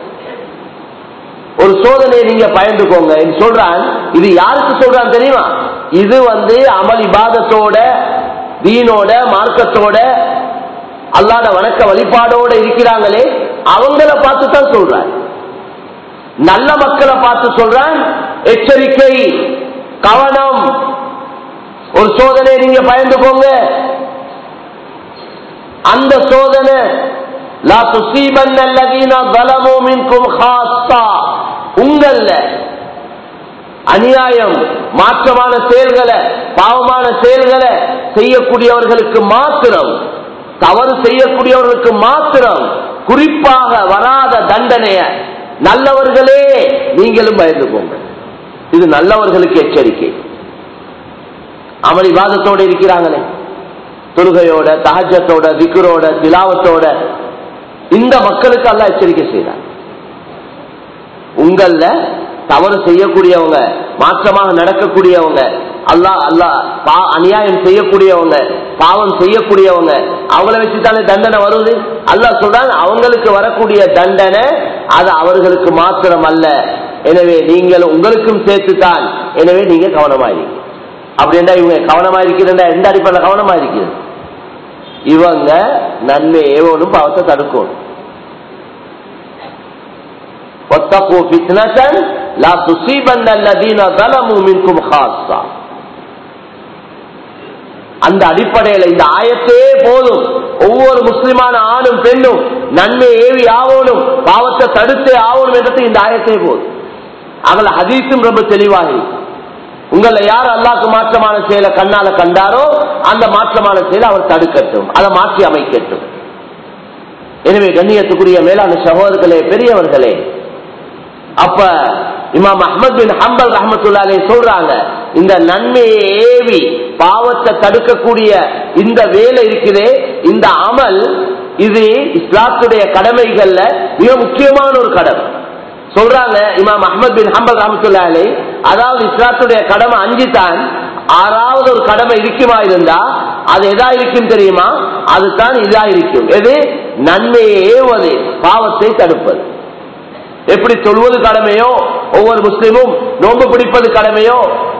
ஒரு சோதனையை நீங்க பயந்துக்கோங்க சொல்றான் இது யாருக்கு சொல்றான் தெரியுமா இது வந்து அமல் இபாதத்தோட தீனோட மார்க்கத்தோட அல்லாத வணக்க வழிபாடோட இருக்கிறாங்களே அவங்கள பார்த்து தான் சொல்றான் நல்ல மக்களை பார்த்து சொல்றான் எச்சரிக்கை கவனம் ஒரு சோதனை நீங்க பயந்துக்கோங்க அந்த சோதனை லா துசீபன் அல்லதீன பலமோ மின்கும் ஹாஸ்தா உங்கள்ல அநியாயம் மாற்றமான செயல்களை பாவமான செயல்களை செய்யக்கூடியவர்களுக்கு மாத்திரம் தவறு செய்யக்கூடியவர்களுக்கு மாத்திரம் குறிப்பாக வராத தண்டனைய நல்லவர்களே நீங்களும் பயந்து போங்க இது நல்லவர்களுக்கு எச்சரிக்கை அமல் விவாதத்தோட இருக்கிறாங்களே தொழுகையோட தகஜத்தோட விக்குரோட திலாவத்தோட இந்த மக்களுக்கு அல்ல எச்சரிக்கை செய்யறாங்க உங்கள தவறு செய்யக்கூடியவங்க மாற்றமாக நடக்கக்கூடியவங்க அல்லா அல்லா அநியாயம் செய்யக்கூடியவங்க பாவம் செய்யக்கூடியவங்க அவங்கள வச்சுதானே தண்டனை வருது அல்லா சொல்றாங்க அவங்களுக்கு வரக்கூடிய தண்டனை அது அவர்களுக்கு மாத்திரம் அல்ல எனவே நீங்கள் உங்களுக்கும் சேர்த்துத்தான் எனவே நீங்க கவனமாயிருங்க அப்படின்னா இவங்க கவனமா இருக்கிறதா எந்த அடிப்படையில் கவனமா இருக்கிறது இவங்க நன்மை ஏவனும் பாவத்தை தடுக்கணும் واتقوا فتنة لا تصيبن الذين ظلموا منكم خاصة அந்த அடிப்படையில் இந்த ஆயத்தே போதும் ஒவ்வொரு முஸ்லிமான ஆணும் பெண்ணும் நன்மை ஏவி ஆகணும் பாவத்தை தடுத்தே ஆகணும் என்றது இந்த ஆயத்தே போதும் அவள ஹதீஸும் ரொம்ப தெளிவாகி உங்களை யார் அல்லாக்கு மாற்றமான செயலை கண்ணால கண்டாரோ அந்த மாற்றமான செயலை அவர் தடுக்கட்டும் அதை மாற்றி அமைக்கட்டும் எனவே கண்ணியத்துக்குரிய மேலான சகோதரர்களே பெரியவர்களே அப்ப இமாம் அஹமது பின் ஹம்பல் ரஹமத்துல்லாலே சொல்றாங்க இந்த நன்மையை ஏவி பாவத்தை தடுக்கக்கூடிய இந்த வேலை இருக்குதே இந்த அமல் இது இஸ்லாத்துடைய கடமைகள்ல மிக முக்கியமான ஒரு கடமை சொல்றாங்க இமாம் அஹமது பின் ஹம்பல் ரஹமத்துல்லாலே அதாவது இஸ்லாத்துடைய கடமை அஞ்சு தான் ஆறாவது ஒரு கடமை இருக்குமா இருந்தா அது எதா இருக்கும் தெரியுமா அதுதான் இதா இருக்கும் எது நன்மையை ஏவது பாவத்தை தடுப்பது எப்படி சொல்வது கடமையோ ஒவ்வொரு முஸ்லிமும் நோன்பு பிடிப்பது கடமையோ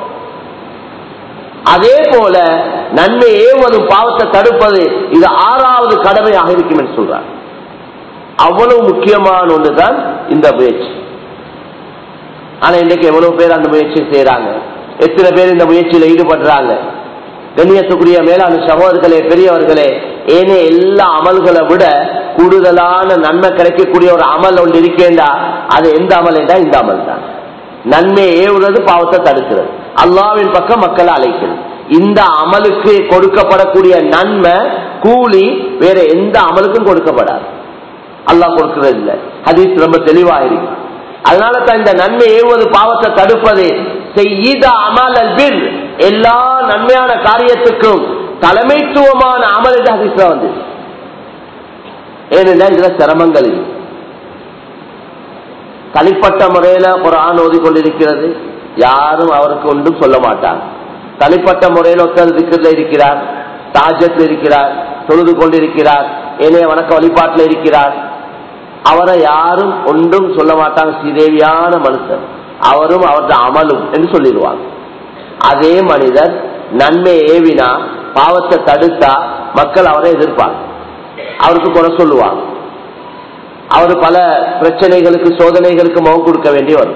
அதே போல நன்மை ஏவதும் பாவத்தை தடுப்பது இது ஆறாவது கடமையாக இருக்கும் என்று சொல்றார் அவ்வளவு முக்கியமான ஒன்றுதான் இந்த முயற்சி ஆனா இன்னைக்கு எவ்வளவு பேர் அந்த முயற்சி செய்யறாங்க எத்தனை பேர் இந்த முயற்சியில ஈடுபடுறாங்க கண்ணியத்துக்குரிய மேலான சகோதரர்களே பெரியவர்களே ஏனே எல்லா அமல்களை விட கூடுதலான நன்மை கிடைக்கக்கூடிய ஒரு அமல் ஒன்று இருக்கேண்டா அது எந்த அமல் என்றா இந்த அமல் தான் நன்மை ஏவுறது பாவத்தை தடுக்கிறது அல்லாவின் பக்கம் மக்களை அழைக்கிறது இந்த அமலுக்கு கொடுக்கப்படக்கூடிய நன்மை கூலி வேற எந்த அமலுக்கும் கொடுக்கப்படாது அல்லாஹ் கொடுக்கிறது இல்லை ஹதீஸ் ரொம்ப தெளிவாக இருக்கு அதனால தான் இந்த நன்மை ஏவுவது பாவத்தை தடுப்பது செய்த அமல் அல் எல்லா நன்மையான காரியத்துக்கும் தலைமைத்துவமான அமல் என்று ஹதீஸ்ல வந்து ஏனென்றால் இதுல சிரமங்கள் இல்லை தனிப்பட்ட முறையில ஒரு ஆண் ஓதிக்கொண்டிருக்கிறது யாரும் அவருக்கு ஒன்றும் சொல்ல மாட்டாங்க தனிப்பட்ட முறையில் ஒருத்தர் திக்கர்ல இருக்கிறார் தாஜத்தில் இருக்கிறார் தொழுது கொண்டிருக்கிறார் ஏனைய வணக்க வழிபாட்டில் இருக்கிறார் அவரை யாரும் ஒன்றும் சொல்ல மாட்டாங்க ஸ்ரீதேவியான மனுஷன் அவரும் அவரது அமலும் என்று சொல்லிடுவாங்க அதே மனிதர் நன்மை ஏவினா பாவத்தை தடுத்தா மக்கள் அவரை எதிர்ப்பாங்க அவருக்கு குறை சொல்லுவாங்க அவர் பல பிரச்சனைகளுக்கு சோதனைகளுக்கு முகம் கொடுக்க வேண்டி வரும்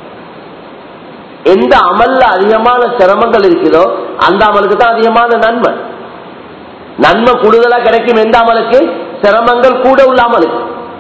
எந்த அமல்ல அதிகமான சிரமங்கள் இருக்குதோ அந்த அமலுக்கு தான் அதிகமான நன்மை நன்மை கூடுதலா கிடைக்கும் எந்த அமலுக்கு சிரமங்கள் கூட உள்ள அமலுக்கு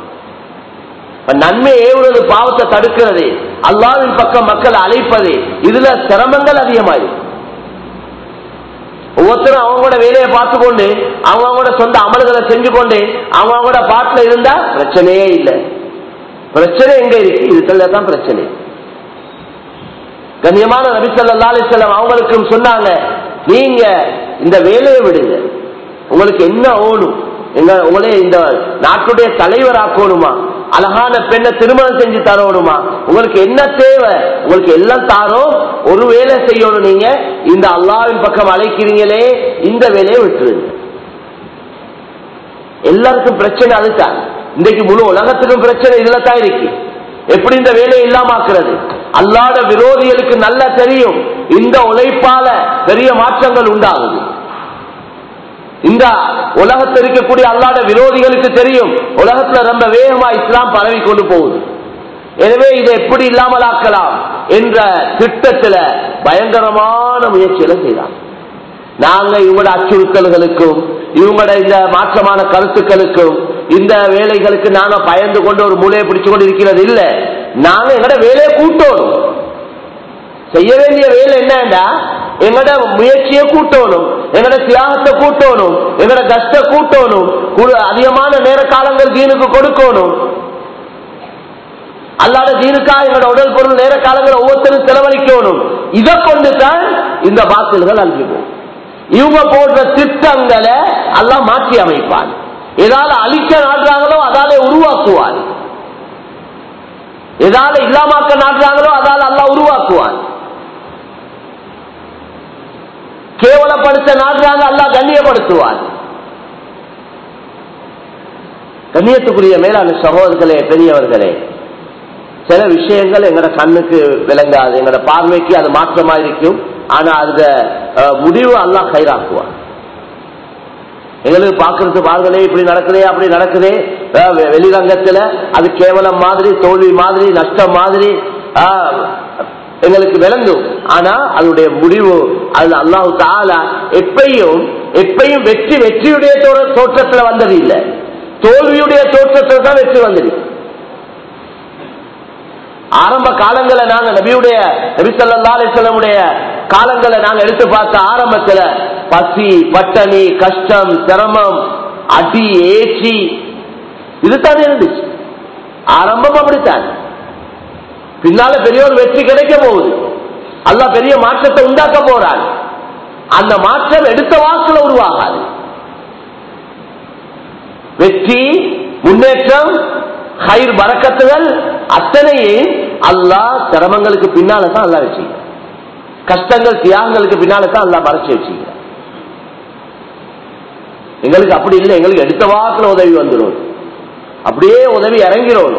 நன்மை ஏவுறது பாவத்தை தடுக்கிறது அல்லாவின் பக்கம் மக்கள் அழைப்பது இதுல சிரமங்கள் அதிகமாயிருக்கு ஒவ்வொருத்தரும் அவங்களோட வேலையை பார்த்து கொண்டு அவங்க அவங்களோட சொந்த அமல்களை செஞ்சு கொண்டு அவங்க அவங்களோட பாட்டுல இருந்தா பிரச்சனையே இல்லை பிரச்சனை எங்க இருக்கு இதுல தான் பிரச்சனை கண்ணியமான நபிசல்லா அலிசல்லாம் அவங்களுக்கும் சொன்னாங்க நீங்க இந்த வேலையை விடுங்க உங்களுக்கு என்ன ஓணும் எங்க உங்களே இந்த நாட்டுடைய தலைவர் ஆக்கணுமா அழகான பெண்ணை திருமணம் செஞ்சு தரணுமா உங்களுக்கு என்ன தேவை உங்களுக்கு எல்லாம் தாரோம் ஒரு வேலை செய்யணும் நீங்க இந்த அல்லாவின் பக்கம் அழைக்கிறீங்களே இந்த வேலையை விட்டுருங்க எல்லாருக்கும் பிரச்சனை அதுதான் இன்றைக்கு முழு உலகத்துக்கும் பிரச்சனை இதுல தான் இருக்கு எப்படி இந்த வேலையை இல்லாமாக்குறது அல்லாத விரோதிகளுக்கு நல்லா தெரியும் இந்த உழைப்பால பெரிய மாற்றங்கள் உண்டாகுது இந்த உலகத்தில் இருக்கக்கூடிய அல்லாத விரோதிகளுக்கு தெரியும் உலகத்துல ரொம்ப வேகமா இஸ்லாம் பரவி கொண்டு போகுது எனவே இதை எப்படி இல்லாமல் ஆக்கலாம் என்ற திட்டத்துல பயங்கரமான முயற்சிகளை செய்யலாம் நாங்க இவங்களோட அச்சுறுத்தல்களுக்கும் இவங்களோட இந்த மாற்றமான கருத்துக்களுக்கும் இந்த வேலைகளுக்கு நாங்க பயந்து கொண்டு ஒரு மூலையை பிடிச்சு கொண்டு இருக்கிறது இல்ல நாங்க எங்கட வேலையை கூட்டணும் செய்ய வேண்டிய வேலை என்னன்னா எங்கட முயற்சியை கூட்டணும் எங்கட தியாகத்தை கூட்டணும் எங்கட கஷ்ட கூட்டணும் அதிகமான நேர காலங்கள் தீனுக்கு கொடுக்கணும் அல்லாத தீனுக்காக எங்களோட உடல் பொருள் நேர காலங்கள் ஒவ்வொருத்தரும் செலவழிக்கணும் இதை கொண்டு தான் இந்த பாத்தில்கள் அழிஞ்சு போகும் இவங்க போடுற திட்டங்களை எல்லாம் மாற்றி அமைப்பான் எதால அழிக்க நாடுறாங்களோ அதால உருவாக்குவான் எதால இல்லாமாக்க நாடுறாங்களோ அதால அல்லா உருவாக்குவான் கேவலப்படுத்த நாடுறாங்க அல்லா கண்ணியப்படுத்துவான் கண்ணியத்துக்குரிய மேலான சகோதரர்களே பெரியவர்களே சில விஷயங்கள் எங்கட கண்ணுக்கு விளங்காது எங்கட பார்வைக்கு அது மாற்றமா இருக்கும் ஆனா அந்த முடிவு எல்லாம் கைராக்குவான் எங்களுக்கு பாக்குறது பாருங்களே இப்படி நடக்குதே அப்படி நடக்குதே வெளிரங்கத்துல அது கேவலம் மாதிரி தோல்வி மாதிரி நஷ்டம் மாதிரி எங்களுக்கு விளங்கும் ஆனா அதனுடைய முடிவு அது அல்லாஹு தாலா எப்பையும் எப்பையும் வெற்றி வெற்றியுடைய தோற்றத்துல வந்தது இல்லை தோல்வியுடைய தோற்றத்தில் தான் வெற்றி வந்தது ஆரம்ப காலங்களை நாங்க நபியுடைய நபி சொல்லா அலிசல்லமுடைய காலங்களை நாங்க எடுத்து பார்த்த ஆரம்பத்துல பசி பட்டணி கஷ்டம் சிரமம் அடி ஏச்சி இதுதான் இருந்துச்சு ஆரம்பம் அப்படித்தான் பின்னால பெரிய ஒரு வெற்றி கிடைக்க போகுது அல்ல பெரிய மாற்றத்தை உண்டாக்க போறான் அந்த மாற்றம் எடுத்த வாக்குல உருவாகாது வெற்றி முன்னேற்றம் ஹைர் பறக்கத்துகள் அத்தனையும் அல்லாஹ் சிரமங்களுக்கு பின்னால தான் அல்லா வச்சுக்க கஷ்டங்கள் தியாகங்களுக்கு பின்னால தான் அல்லா மறைச்சு வச்சுக்க எங்களுக்கு அப்படி இல்லை எங்களுக்கு எடுத்த வாக்குல உதவி வந்துடும் அப்படியே உதவி இறங்கிறோம்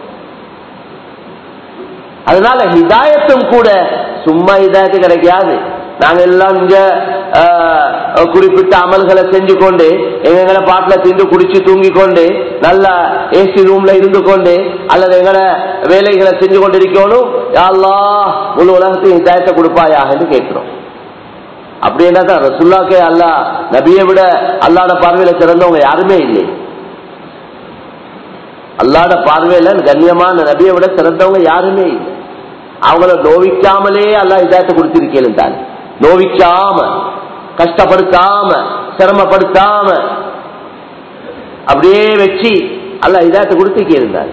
அதனால ஹிதாயத்தும் கூட சும்மா ஹிதாயத்து கிடைக்காது நாங்க எல்லாம் இங்க குறிப்பிட்ட அமல்களை செஞ்சு கொண்டு எங்களை பாட்டுல திண்டு குடிச்சு தூங்கி கொண்டு நல்ல ஏசி ரூம்ல இருந்து கொண்டு அல்லது எங்கட வேலைகளை செஞ்சு கொண்டு இருக்கணும் யாழ்லா முழு உலகத்தையும் ஹிதாயத்தை கொடுப்பாயாக என்று கேட்கிறோம் அப்படி என்ன தான் ரசுல்லாக்கே அல்லா நபியை விட அல்லாட பார்வையில சிறந்தவங்க யாருமே இல்லை அல்லாட பார்வையில கண்ணியமான நபியை விட சிறந்தவங்க யாருமே இல்லை அவங்கள நோவிக்காமலே அல்லா இதாயத்தை கொடுத்திருக்கேன் தான் நோவிக்காம கஷ்டப்படுத்தாம சிரமப்படுத்தாம அப்படியே வச்சு அல்ல இதாயத்தை கொடுத்திருந்தார்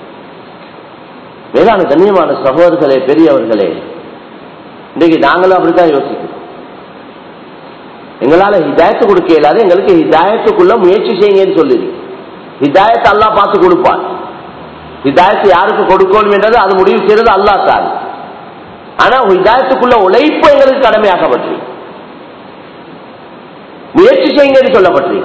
வேளாண் கண்ணியமான சகோதரர்களே பெரியவர்களே இன்னைக்கு நாங்களும் அப்படித்தான் யோசிக்கிறோம் எங்களால ஹிதாயத்து கொடுக்க இயலாது எங்களுக்கு ஹிதாயத்துக்குள்ள முயற்சி செய்யுங்கன்னு சொல்லுது ஹிதாயத்தை அல்லா பார்த்து கொடுப்பான் ஹிதாயத்தை யாருக்கு கொடுக்கணும் என்றது அது முடிவு செய்யறது அல்லா தான் ஆனா ஹிதாயத்துக்குள்ள உழைப்பு எங்களுக்கு கடமையாக்கப்பட்டு முயற்சி செய்யுங்கன்னு சொல்லப்பட்டு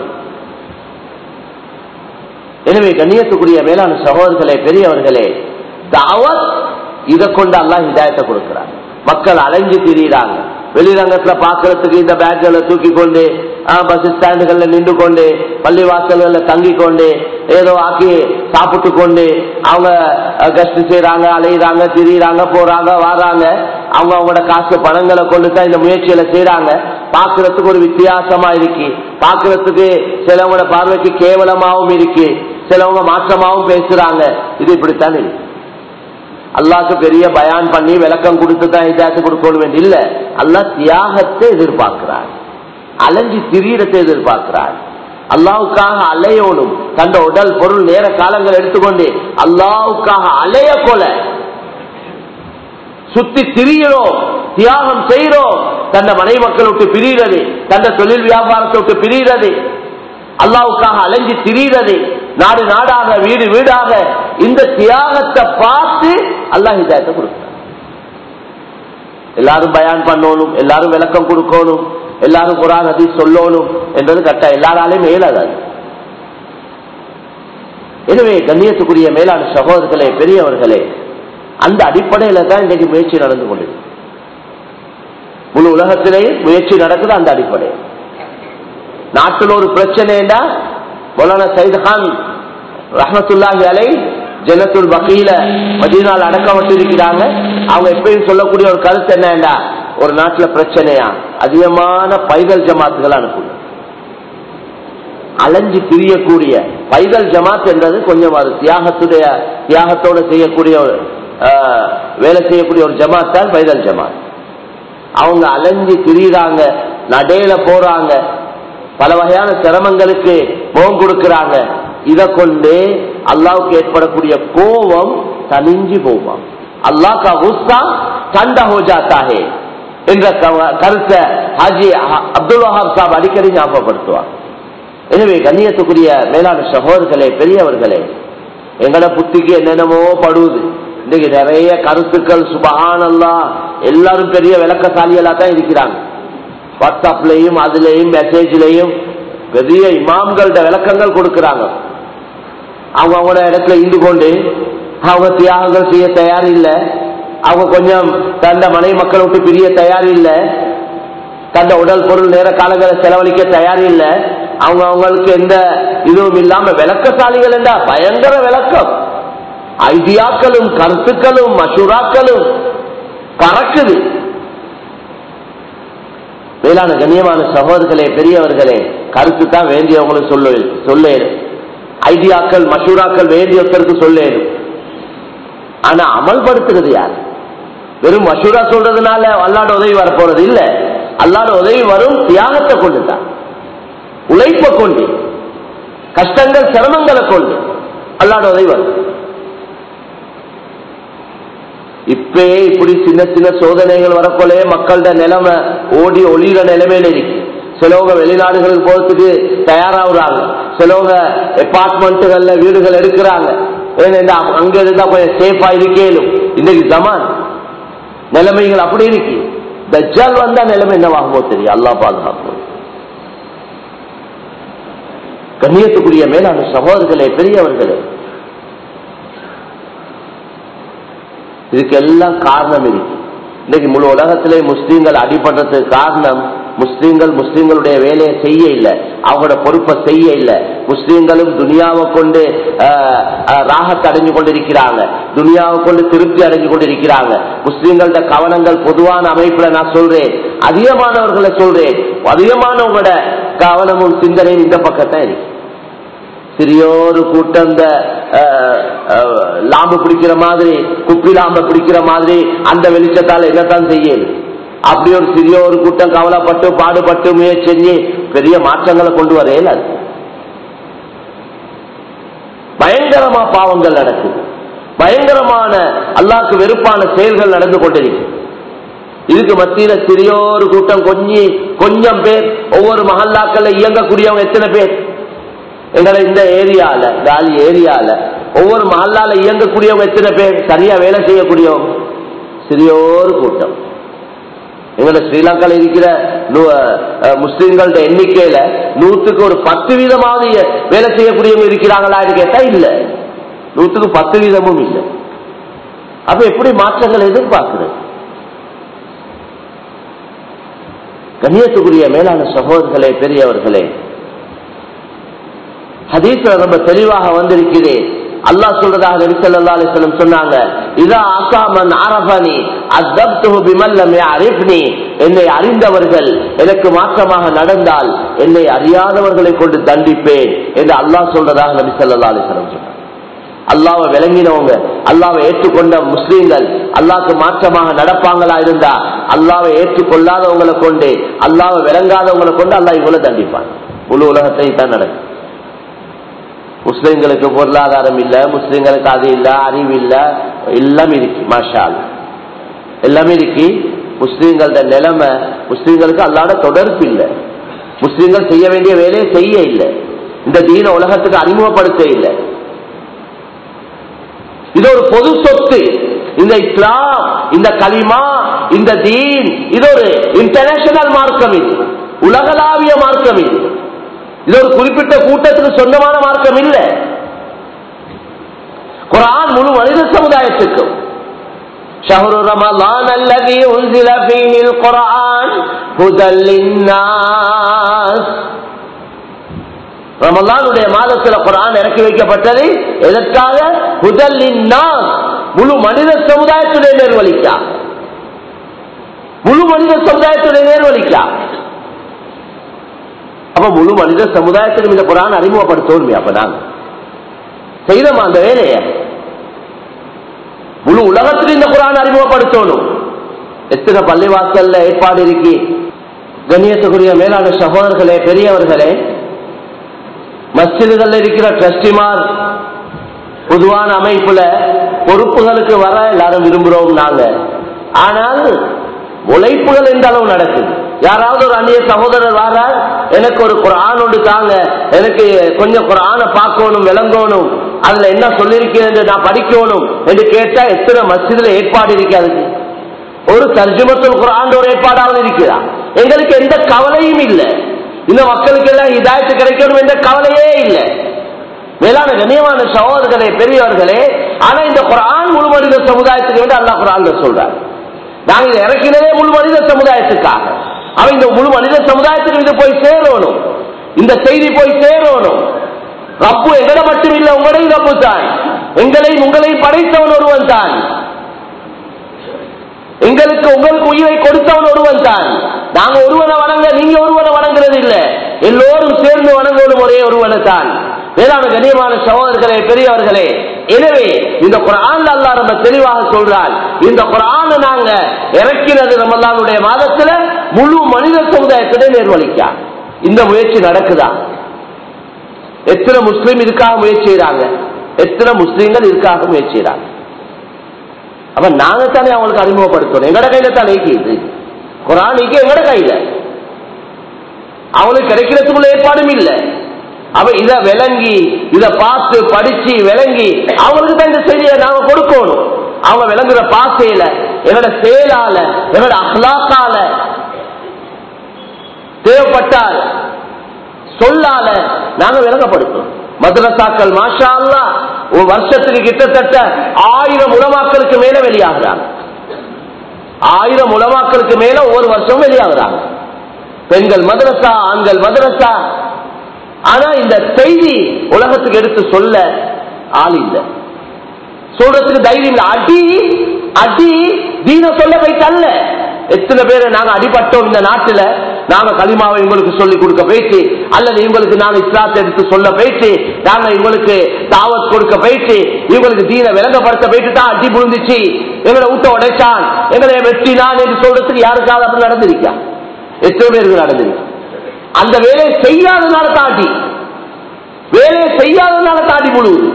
எனவே கண்ணியத்துக்குரிய மேலான சகோதரர்களே பெரியவர்களே தாவத் இதை கொண்டு அல்லாஹ் ஹிதாயத்தை கொடுக்கிறார் மக்கள் அலைஞ்சு திரியிறாங்க வெளிரங்கத்துல பாக்குறதுக்கு இந்த பேக்களை தூக்கி கொண்டு பஸ் ஸ்டாண்டுகள்ல நின்று கொண்டு பள்ளி வாசல்கள்ல தங்கி கொண்டு ஏதோ ஆக்கி சாப்பிட்டு கொண்டு அவங்க கஷ்ட செய்யறாங்க அலையிறாங்க திரியிறாங்க போறாங்க வராங்க அவங்க அவங்களோட காசு பணங்களை கொண்டு தான் இந்த முயற்சிகளை செய்யறாங்க பாக்குறதுக்கு ஒரு வித்தியாசமா இருக்கு பாக்குறதுக்கு சிலவங்களோட பார்வைக்கு கேவலமாவும் இருக்கு சிலவங்க மாற்றமாவும் பேசுறாங்க இது இப்படித்தான் இருக்கு அல்லாக்கு பெரிய பயான் பண்ணி விளக்கம் கொடுத்து தான் இதாச்சு கொடுக்கணும் வேண்டிய இல்ல அல்லா தியாகத்தை எதிர்பார்க்கிறார் அலைஞ்சி திரியத்தை எதிர்பார்க்கிறார் அல்லாவுக்காக அலையோடும் தந்த உடல் பொருள் நேர காலங்கள் எடுத்துக்கொண்டு அல்லாவுக்காக அலைய கொல சுத்தி திரியிறோம் தியாகம் செய்யறோம் தன்னை மனைவி மக்கள் விட்டு பிரிகிறது தன்னை தொழில் வியாபாரத்தை விட்டு பிரிகிறது அல்லாவுக்காக அலைஞ்சு திரிகிறது நாடு நாடாக வீடு வீடாக இந்த தியாகத்தை பார்த்து அல்லாஹ் ஹிதாயத்தை கொடுக்கிறார் எல்லாரும் பயான் பண்ணணும் எல்லாரும் விளக்கம் கொடுக்கணும் எல்லாரும் குரான் அதி சொல்லணும் என்றது கட்ட எல்லாராலையும் மேலாது எனவே கண்ணியத்துக்குரிய மேலான சகோதரர்களே பெரியவர்களே அந்த அடிப்படையில தான் இன்றைக்கு முயற்சி நடந்து கொண்டிருக்கு முழு உலகத்திலேயும் முயற்சி நடக்குது அந்த அடிப்படை நாட்டில் ஒரு பிரச்சனைடா மௌலானா சயித் கான் ரஹமத்துல்லாஹி அலை ஜனத்துல் பகீல மதீனால் அடக்கப்பட்டிருக்கிறாங்க அவங்க எப்பயும் சொல்லக்கூடிய ஒரு கருத்து என்னண்டா ஒரு நாட்டுல பிரச்சனையா அதிகமான பைதல் ஜமாத்துகள் அனுப்புங்க அலைஞ்சு பிரியக்கூடிய பைதல் ஜமாத் என்றது கொஞ்சம் அது தியாகத்துடைய தியாகத்தோட செய்யக்கூடிய ஒரு வேலை செய்யக்கூடிய ஒரு ஜமாத் தான் பைதல் ஜமாத் அவங்க அலைஞ்சு திரியிறாங்க நடையில போறாங்க பல வகையான சிரமங்களுக்கு முகம் கொடுக்கிறாங்க இதை கொண்டு அல்லாவுக்கு ஏற்படக்கூடிய கோபம் தனிஞ்சு போவான் அல்லாஹ் கா குஸ்ஸா தண்டா ஹோ ஜாத்தா ஹே என்ற கருத்தை ஹாஜி அப்துல் வஹாப் சாப் அடிக்கடி ஞாபகப்படுத்துவார் எனவே கண்ணியத்துக்குரிய மேலான சகோதரர்களே பெரியவர்களே எங்கட புத்திக்கு என்னென்னமோ படுவது இன்னைக்கு நிறைய கருத்துக்கள் சுபகானல்லா எல்லாரும் பெரிய விளக்கசாலிகளா தான் இருக்கிறாங்க வாட்ஸ்அப்லயும் அதுலயும் மெசேஜ்லயும் பெரிய இமாம்கள்ட விளக்கங்கள் கொடுக்கிறாங்க அவங்க அவங்களோட இடத்துல இருந்து கொண்டு அவங்க தியாகங்கள் செய்ய தயார் இல்லை அவங்க கொஞ்சம் தந்த மனை மக்களை விட்டு பிரிய தயார் இல்லை தந்த உடல் பொருள் நேர காலங்களை செலவழிக்க தயார் இல்லை அவங்க அவங்களுக்கு எந்த இதுவும் இல்லாம விளக்கசாலிகள் என்றா பயங்கர விளக்கம் ஐடியாக்களும் கருத்துக்களும் மசூராக்களும் பறக்குது மேலான கண்ணியமான சகோதரர்களே பெரியவர்களே கருத்து தான் வேண்டியவங்களும் சொல்ல சொல்லேன் ஐடியாக்கள் மசூராக்கள் வேண்டியவர்களுக்கு சொல்லேன் ஆனா அமல்படுத்துறது யார் வெறும் மசூரா சொல்றதுனால அல்லாட உதவி வரப்போறது இல்ல அல்லாட உதவி வரும் தியாகத்தை கொண்டுதான் உழைப்பை கொண்டு கஷ்டங்கள் சிரமங்களை கொண்டு அல்லாட உதவி வரும் இப்பயே இப்படி சின்ன சின்ன சோதனைகள் வரப்போலே மக்களோட நிலைமை ஓடி ஒளிகிற நிலைமையில இருக்கு சிலவங்க வெளிநாடுகளுக்கு போறதுக்கு தயாராகுறாங்க சிலவங்க அபார்ட்மெண்ட்டுகள்ல வீடுகள் எடுக்கிறாங்க ஏன்னா அங்க இருந்தா கொஞ்சம் சேஃபா இருக்கேலும் இன்னைக்கு ஜமான் நிலைமைகள் அப்படி இருக்கு தஜ்ஜால் வந்தா நிலைமை என்னவாகுமோ தெரியும் அல்லா பாதுகாப்பு கண்ணியத்துக்குரிய மேலான சகோதரர்களே பெரியவர்களே இதுக்கு எல்லாம் காரணம் இருக்கு இன்னைக்கு முழு உலகத்திலே முஸ்லீம்கள் அடிபடுறதுக்கு காரணம் முஸ்லீம்கள் முஸ்லீம்களுடைய வேலையை செய்ய இல்லை அவங்களோட பொறுப்பை செய்ய இல்லை முஸ்லீம்களும் துனியாவை கொண்டு ராகத்தை அடைஞ்சு கொண்டிருக்கிறாங்க துனியாவை கொண்டு திருப்தி அடைஞ்சு கொண்டிருக்கிறாங்க முஸ்லீம்களோட கவனங்கள் பொதுவான அமைப்புல நான் சொல்றேன் அதிகமானவர்களை சொல்றேன் அதிகமானவங்களோட கவனமும் சிந்தனையும் இந்த பக்கத்தான் இருக்கு சிறியோரு கூட்டம் இந்த லாம்பு பிடிக்கிற மாதிரி குப்பி லாம்ப பிடிக்கிற மாதிரி அந்த வெளிச்சத்தால் என்னத்தான் செய்யுது அப்படி ஒரு சிறிய ஒரு கூட்டம் கவலைப்பட்டு பாடுபட்டு முயற்சி செஞ்சு பெரிய மாற்றங்களை கொண்டு வரையில பயங்கரமா பாவங்கள் நடக்குது பயங்கரமான அல்லாக்கு வெறுப்பான செயல்கள் நடந்து கொண்டிருக்கு இதுக்கு மத்தியில சிறியோரு கூட்டம் கொஞ்சம் கொஞ்சம் பேர் ஒவ்வொரு மகல்லாக்கள்ல இயங்கக்கூடியவங்க எத்தனை பேர் எங்களை இந்த ஏரியால காலி ஏரியால ஒவ்வொரு மஹல்லால இயங்கக்கூடியவங்க எத்தனை பேர் சரியா வேலை செய்யக்கூடியவங்க சிறியோரு கூட்டம் எங்களோட ஸ்ரீலங்கால இருக்கிற முஸ்லிம்களோட எண்ணிக்கையில நூத்துக்கு ஒரு பத்து வீதமாவது வேலை செய்யக்கூடியவங்க இருக்கிறாங்களான்னு கேட்டா இல்ல நூத்துக்கு பத்து வீதமும் இல்லை அப்ப எப்படி மாற்றங்கள் எதிர்பார்க்கிறது கண்ணியத்துக்குரிய மேலான சகோதரர்களே பெரியவர்களே ஹதீஸ்ல ரொம்ப தெளிவாக வந்திருக்கிறேன் அல்லாஹ் சொல்றதாக நபி ஸல்லல்லாஹு அலைஹி வஸல்லம் சொன்னாங்க இதா அசாமன் அரஃபனி அஸ்தப்துஹு பிமல்லம் யஅரிஃப்னி என்னை அறிந்தவர்கள் எனக்கு மாற்றமாக நடந்தால் என்னை அறியாதவர்களை கொண்டு தண்டிப்பேன் என்று அல்லாஹ் சொல்றதாக நபி ஸல்லல்லாஹு அலைஹி வஸல்லம் சொன்னாங்க அல்லாவை விளங்கினவங்க அல்லாவை ஏற்றுக்கொண்ட முஸ்லீம்கள் அல்லாக்கு மாற்றமாக நடப்பாங்களா இருந்தா அல்லாவை ஏற்றுக்கொள்ளாதவங்களை கொண்டு அல்லாவை விளங்காதவங்களை கொண்டு அல்லாஹ் இவ்வளவு தண்டிப்பான் முழு உலகத்தை தான் நடக்கும் முஸ்லிம்களுக்கு பொருளாதாரம் இல்ல முஸ்லிம்களுக்கு அது இல்ல அறிவு இல்ல எல்லாம் இருக்கு மாஷா எல்லாமே இருக்கு முஸ்லீம்களோட நிலைமை முஸ்லீம்களுக்கு அல்லாட தொடர்பு இல்லை முஸ்லீம்கள் செய்ய வேண்டிய வேலையை செய்ய இல்லை இந்த தீன உலகத்துக்கு அறிமுகப்படுத்த இல்லை இது ஒரு பொது சொத்து இந்த இஸ்லாம் இந்த கலிமா இந்த தீன் இது ஒரு இன்டர்நேஷனல் மார்க்கம் இது உலகளாவிய மார்க்கம் இது இது ஒரு குறிப்பிட்ட கூட்டத்துக்கு சொந்தமான மார்க்கம் இல்லை குரான் முழு மனித சமுதாயத்துக்கும் شهر رمضان الذي أنزل فيه القرآن هدى للناس ரமலானுடைய மாதத்துல குரான் இறக்கி வைக்கப்பட்டது எதற்காக முதலின் முழு மனித சமுதாயத்துடைய நேர்வழிக்கா முழு மனித சமுதாயத்துடைய நேர்வழிக்கா அப்ப முழு மனித சமுதாயத்திலும் இந்த குரான் அறிமுகப்படுத்தணும் அப்ப நாங்க செய்தோமா அந்த வேலையை முழு உலகத்தில் இந்த குரான் அறிமுகப்படுத்தணும் எத்தனை பள்ளிவாசல்ல ஏற்பாடு இருக்கி கண்ணியத்துக்குரிய மேலான சகோதரர்களே பெரியவர்களே மஸ்ஜிதுகள் இருக்கிற டிரஸ்டிமார் பொதுவான அமைப்புல பொறுப்புகளுக்கு வர எல்லாரும் விரும்புறோம் நாங்க ஆனால் உழைப்புகள் எந்த அளவு நடக்குது யாராவது ஒரு அந்நிய சகோதரர் வாரார் எனக்கு ஒரு குரான் ஒன்று தாங்க எனக்கு கொஞ்சம் குரானை பார்க்கணும் விளங்கணும் அதுல என்ன சொல்லிருக்கிறது நான் படிக்கணும் என்று கேட்டா எத்தனை மஸ்ஜிதுல ஏற்பாடு இருக்காது ஒரு தர்ஜுமத்துல் குரான் ஒரு ஏற்பாடாவது இருக்கிறா எங்களுக்கு எந்த கவலையும் இல்லை இந்த மக்களுக்கு எல்லாம் இதாயத்து கிடைக்கணும் என்ற கவலையே இல்லை மேலான கண்ணியமான சகோதரர்களே பெரியவர்களே ஆனா இந்த குரான் முழு மனித சமுதாயத்துக்கு வந்து அல்லா குரான் சொல்றார் நாங்க இதை இறக்கினதே முழு மனித சமுதாயத்துக்காக அவன் இந்த முழு மனித சமுதாயத்துக்கு இது போய் சேரணும் இந்த செய்தி போய் சேரணும் ரப்பு எங்களை மட்டும் இல்ல உங்களையும் ரப்பு தான் எங்களையும் உங்களையும் படைத்தவன் ஒருவன் தான் எங்களுக்கு உங்களுக்கு உயிரை கொடுத்தவன் ஒருவன் தான் நாங்க ஒருவனை வணங்க நீங்க ஒருவனை வணங்குறது இல்ல எல்லோரும் சேர்ந்து வணங்கணும் ஒரே ஒருவனை தான் வேளாண் கண்ணியமான சகோதரர்களே பெரியவர்களே எனவே இந்த குரான் அல்லா நம்ம தெளிவாக சொல்றால் இந்த குரான் நாங்க இறக்கிறது ரமல்லானுடைய மாதத்துல முழு மனித சமுதாயத்திலே நேர்வழிக்கா இந்த முயற்சி நடக்குதா எத்தனை முஸ்லீம் இதுக்காக முயற்சி செய்யறாங்க எத்தனை முஸ்லீம்கள் இதுக்காக முயற்சி செய்யறாங்க அப்ப நாங்க தானே அவங்களுக்கு அறிமுகப்படுத்தணும் எங்கட கையில தான் நீக்கிது குரான் நீக்கி எங்கட கையில அவங்களுக்கு கிடைக்கிறதுக்குள்ள ஏற்பாடும் இல்லை அவ இத விளங்கி இத பார்த்து படிச்சு விளங்கி அவங்களுக்கு தான் இந்த செய்தியை நாங்க கொடுக்கணும் அவங்க விளங்குற பாசையில எங்களோட செயலால எங்களோட அஹ்லாக்கால தேவைப்பட்டால் சொல்லால நாங்க விளங்கப்படுத்தோம் மதரசாக்கள் மாஷா அல்லா ஒரு வருஷத்துக்கு கிட்டத்தட்ட ஆயிரம் உலமாக்களுக்கு மேல வெளியாகிறாங்க ஆயிரம் உலமாக்களுக்கு மேல ஒவ்வொரு வருஷமும் வெளியாகிறாங்க பெண்கள் மதரசா ஆண்கள் மதரசா ஆனா இந்த செய்தி உலகத்துக்கு எடுத்து சொல்ல ஆள் இல்லை சொல்றதுக்கு தைரியம் இல்லை அடி அடி தீன சொல்ல போயிட்டல்ல எத்தனை பேரை நாங்க அடிபட்டோம் இந்த நாட்டுல நாங்க களிமாவை உங்களுக்கு சொல்லி கொடுக்க போயிட்டு அல்லது இவங்களுக்கு நாங்க இஸ்லாத்தை எடுத்து சொல்ல போயிட்டு நாங்க இவங்களுக்கு தாவத் கொடுக்க போயிட்டு இவங்களுக்கு தீன விளங்கப்படுத்த போயிட்டு தான் அடி புழுந்துச்சு எங்களை ஊட்ட உடைச்சான் எங்களை வெட்டினான் என்று சொல்றதுக்கு யாருக்காவது அப்படி நடந்திருக்கா எத்தனை பேருக்கு நடந்திருக்கு அந்த வேலையை செய்யாதனால தாண்டி வேலையை செய்யாதனால தாண்டி முழுவுது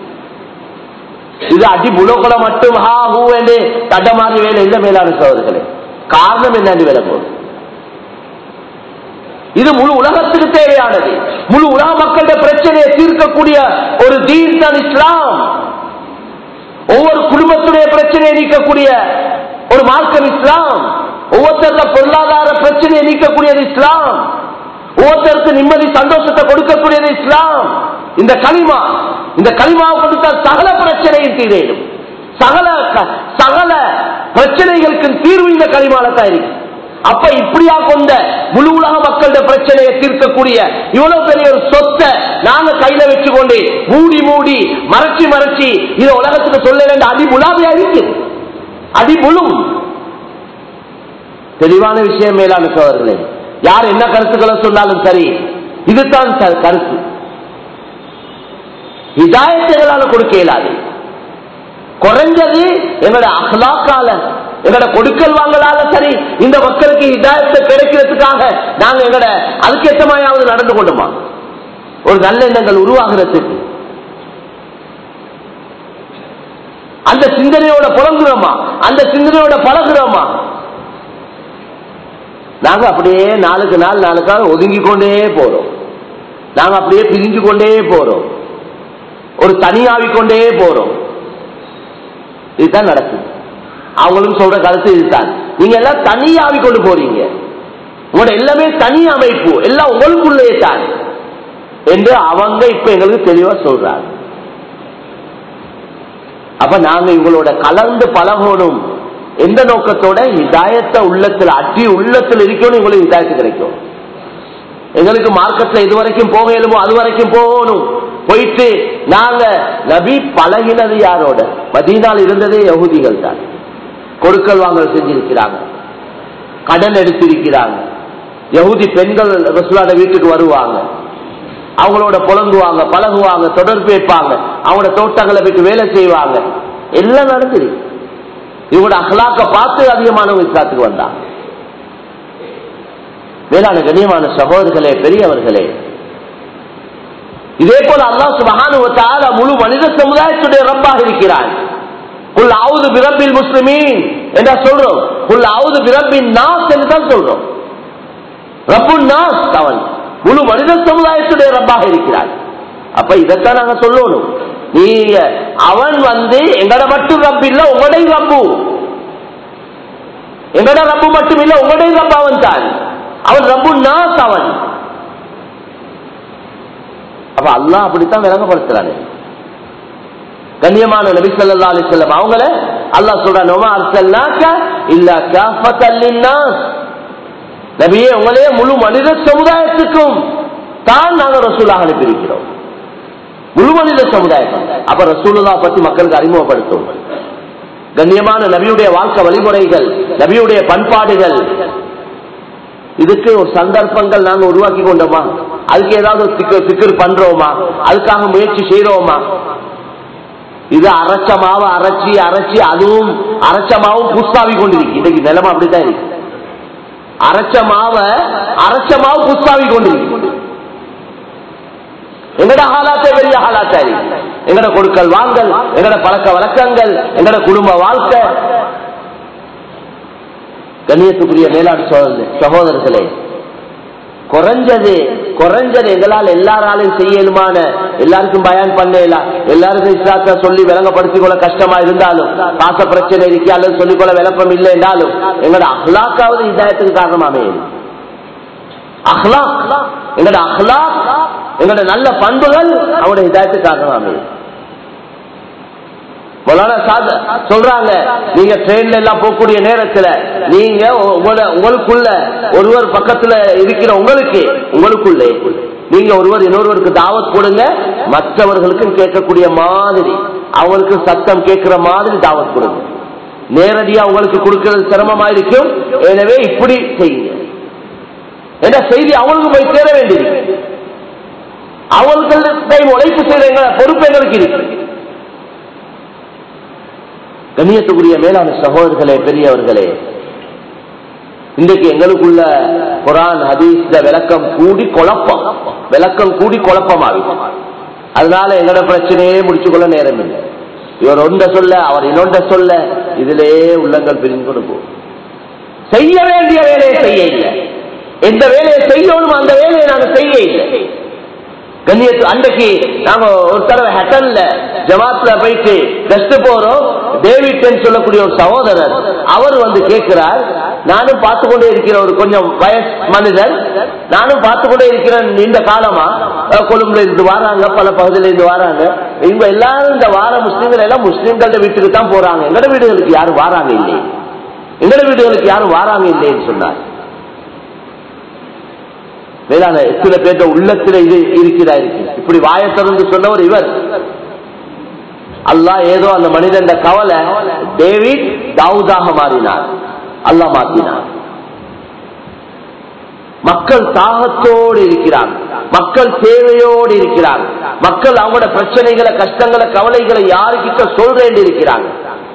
இது அடி புலோக்களை மட்டும் ஹா ஹூ என்று தட்டமாறி வேலை இல்லை மேலான சோதர்களே காரணம் என்னன்னு வேலை போகுது இது முழு உலகத்துக்கு தேவையானது முழு உலக மக்களுடைய பிரச்சனையை தீர்க்கக்கூடிய ஒரு தீன் தான் இஸ்லாம் ஒவ்வொரு குடும்பத்துடைய பிரச்சனையை நீக்கக்கூடிய ஒரு மார்க்கம் இஸ்லாம் ஒவ்வொருத்தர பொருளாதார பிரச்சனையை நீக்கக்கூடியது இஸ்லாம் ஒவ்வொருத்தருக்கு நிம்மதி சந்தோஷத்தை கொடுக்கக்கூடியது இஸ்லாம் இந்த களிமா இந்த களிமாவை கொடுத்த சகல பிரச்சனையும் தீரேனும் சகல சகல பிரச்சனைகளுக்கு தீர்வு இந்த களிமால தான் இருக்கு அப்ப இப்படியா கொண்ட முழு உலக மக்களுடைய பிரச்சனையை தீர்க்கக்கூடிய இவ்வளவு பெரிய ஒரு சொத்தை நாங்க கையில வச்சுக்கொண்டு மூடி மூடி மறைச்சி மறைச்சி இதை உலகத்துக்கு சொல்ல வேண்டிய அடி முலாமையா இருக்கு அடி முழும் தெளிவான விஷயம் மேலான சோதர்களே யார் என்ன கருத்துக்களை சொன்னாலும் சரி இதுதான் கருத்து இதாயத்துகளால கொடுக்க இயலாது குறைஞ்சது எங்களோட அஹ்லாக்கால எங்களோட கொடுக்கல் வாங்கலால சரி இந்த மக்களுக்கு இதாயத்தை கிடைக்கிறதுக்காக நாங்க எங்களோட அதுக்கேற்றமாயாவது நடந்து கொண்டுமா ஒரு நல்ல எண்ணங்கள் உருவாகிறதுக்கு அந்த சிந்தனையோட புலங்குறோமா அந்த சிந்தனையோட பழகுறோமா நாங்க அப்படியே நாளுக்கு நாள் நாளுக்கு நாள் ஒதுங்கி கொண்டே போறோம் நாங்க அப்படியே பிரிஞ்சு கொண்டே போறோம் ஒரு தனியாவிக் கொண்டே போறோம் இதுதான் நடக்குது அவங்களும் சொல்ற கருத்து இதுதான் நீங்க எல்லாம் தனியாவிக் கொண்டு போறீங்க உங்களோட எல்லாமே தனி அமைப்பு எல்லாம் உங்களுக்குள்ளே தான் என்று அவங்க இப்ப எங்களுக்கு தெளிவா சொல்றாங்க அப்ப நாங்க இவங்களோட கலந்து பழகணும் எந்த நோக்கத்தோட இதாயத்தை உள்ளத்துல அட்டி உள்ளத்துல இருக்கணும் உங்களுக்கு இதாயத்து கிடைக்கும் எங்களுக்கு மார்க்கெட்ல இது வரைக்கும் போக இயலுமோ அது வரைக்கும் போகணும் போயிட்டு நாங்க நபி பழகினது யாரோட மதீனால் இருந்ததே யகுதிகள் தான் கொடுக்கல் வாங்கல் செஞ்சிருக்கிறாங்க கடன் எடுத்திருக்கிறாங்க யகுதி பெண்கள் ரசுலாட வீட்டுக்கு வருவாங்க அவங்களோட புலங்குவாங்க பழகுவாங்க தொடர்பு வைப்பாங்க அவங்களோட தோட்டங்களை போயிட்டு வேலை செய்வாங்க எல்லாம் நடந்துரு இவங்களோட அகலாக்க பார்த்து அதிகமானவங்க இஸ்லாத்துக்கு வந்தாங்க மேலான கண்ணியமான சகோதரர்களே பெரியவர்களே இதே போல அல்லாஹ் சுபஹானுவத்தால முழு மனித சமுதாயத்துடைய ரப்பாக இருக்கிறான் குல் ஆவுது பிரபில் முஸ்லிமீன் என்ன சொல்றோம் குல் ஆவுது பிரபின் நாஸ் என்று தான் சொல்றோம் ரப்பு நாஸ் அவன் முழு மனித சமுதாயத்துடைய ரப்பாக இருக்கிறான் அப்ப இதைத்தான் நாங்க சொல்லணும் நீங்க அவன் வந்து எங்கட மட்டும் ரப்பு இல்ல உங்களுடைய ரப்பு எங்கட ரப்பு மட்டும் இல்ல உங்களுடைய ரப்பு அவன் தான் அவன் ரப்பு நாஸ் அவன் அப்ப அல்லாஹ் அப்படித்தான் விளங்கப்படுத்துறானே கண்ணியமான நபி ஸல்லல்லாஹு அலைஹி வஸல்லம் அவங்கள அல்லாஹ் சொல்றான் "வமா அர்சல்னாக இல்லா காஃபத்தல் லின்னாஸ்." நபியே உங்களே முழு மனித சமுதாயத்துக்கும் தான் நாங்க ரசூலாக அனுப்பியிருக்கிறோம் முழு மனித சமுதாயம் அப்ப ரசூலுல்லா பத்தி மக்களுக்கு அறிமுகப்படுத்தும் கண்ணியமான நபியுடைய வாழ்க்கை வழிமுறைகள் நபியுடைய பண்பாடுகள் இதுக்கு ஒரு சந்தர்ப்பங்கள் நாங்க உருவாக்கி கொண்டோமா அதுக்கு ஏதாவது சிக்கர் சிக்கர் பண்றோமா அதுக்காக முயற்சி செய்யறோமா இது அரைச்ச மாவு அரைச்சி அரைச்சி அதுவும் அரைச்ச மாவும் புஸ்தாவி கொண்டிருக்கு இன்னைக்கு நிலைமை அப்படித்தான் இருக்கு அரைச்ச மாவ அரைச்ச மாவு புஸ்தாவி கொண்டிருக்கு எங்கட ஹாலாத்தே பெரிய ஹாலாத்தா இருக்கு எங்கட கொடுக்கல் வாங்கல் எங்கட பழக்க வழக்கங்கள் எங்கட குடும்ப வாழ்க்கை கண்ணியத்துக்குரிய மேலாண் சகோதர- சகோதரர்களே குறைஞ்சது குறைஞ்சது எங்களால் எல்லாராலும் செய்யலுமான எல்லாருக்கும் பயான் பண்ணலாம் எல்லாருக்கும் இஸ்லாத்தை சொல்லி விளங்கப்படுத்திக் கொள்ள கஷ்டமா இருந்தாலும் பாச பிரச்சனை இருக்கு அல்லது சொல்லிக்கொள்ள விளப்பம் இல்லை என்றாலும் எங்களோட அஹ்லாக்காவது இதாயத்துக்கு காரணமா அமையுது அஹ்லாக் எங்களோட அஹ்லாக் எங்களோட நல்ல பண்புகள் அவருடைய இதாயத்துக்கு காரணமா அமையுது மௌலானா சாத் சொல்றாங்க நீங்க ட்ரெயின்ல எல்லாம் போகக்கூடிய நேரத்துல நீங்க உங்களோட உங்களுக்குள்ள ஒருவர் பக்கத்துல இருக்கிற உங்களுக்கு உங்களுக்குள்ளே நீங்க ஒருவர் இன்னொருவருக்கு தாவத் கொடுங்க மற்றவர்களுக்கும் கேட்கக்கூடிய மாதிரி அவங்களுக்கு சத்தம் கேட்கிற மாதிரி தாவத் கொடுங்க நேரடியா உங்களுக்கு கொடுக்கிறது சிரமமா இருக்கும் எனவே இப்படி செய்யுங்க என்ன செய்தி அவங்களுக்கு போய் சேர வேண்டியது அவங்களுக்கு உழைப்பு செய்யற எங்க பொறுப்பு எங்களுக்கு இருக்கு கண்ணியத்துக்குரிய மேலான சகோதரர்களே பெரியவர்களே இன்றைக்கு எங்களுக்குள்ள குரான் ஹதீஸ்ல விளக்கம் கூடி குழப்பம் விளக்கம் கூடி குழப்பமாகும் அதனால எங்களோட பிரச்சனையே முடிச்சுக்கொள்ள நேரம் இல்லை இவர் ஒன்ற சொல்ல அவர் இன்னொன்ற சொல்ல இதிலே உள்ளங்கள் பிரிந்து கொண்டு போகும் செய்ய வேண்டிய வேலையை செய்ய இல்லை எந்த வேலையை செய்யணும் அந்த வேலையை நாங்க செய்ய இல்லை கண்ணியத்து அன்றைக்கு நாங்க ஒரு தடவை ஹட்டன்ல ஜமாத்ல போயிட்டு டெஸ்ட் போறோம் டேவிட்டன் சொல்லக்கூடிய ஒரு சகோதரர் அவர் வந்து கேட்கிறார் நானும் பார்த்து கொண்டே இருக்கிற ஒரு கொஞ்சம் வயசு மனிதர் நானும் பார்த்து கொண்டே இருக்கிறேன் நீண்ட காலமா அஹ், கொழும்புல இருந்து வராங்க பல பகுதியில இருந்து வராங்க இவங்க எல்லாரும் இந்த வார முஸ்லீம்கள் எல்லாம் முஸ்லீம்கள வீட்டுக்கு தான் போறாங்க எங்கட வீடுகளுக்கு யாரும் வாராங்க இல்லையே எங்கட வீடுகளுக்கு யாரும் வாராங்க இல்லைன்னு சொன்னார் மேலான சில பேர்த்த உள்ளத்துல இது இருக்கிறா இருக்கு இப்படி வாயை திறந்து சொன்னவர் இவர் அல்லாஹ் ஏதோ அந்த மனிதன் கவலை டேவிட் தாவூதாக மாறினார் அல்லாஹ் மாத்தினார் மக்கள் தாகத்தோடு இருக்கிறாங்க மக்கள் தேவையோடு இருக்கிறாங்க மக்கள் அவங்களோட பிரச்சனைகளை கஷ்டங்களை கவலைகளை யாருக்கிட்ட சொல்றேன் இருக்கிறாங்க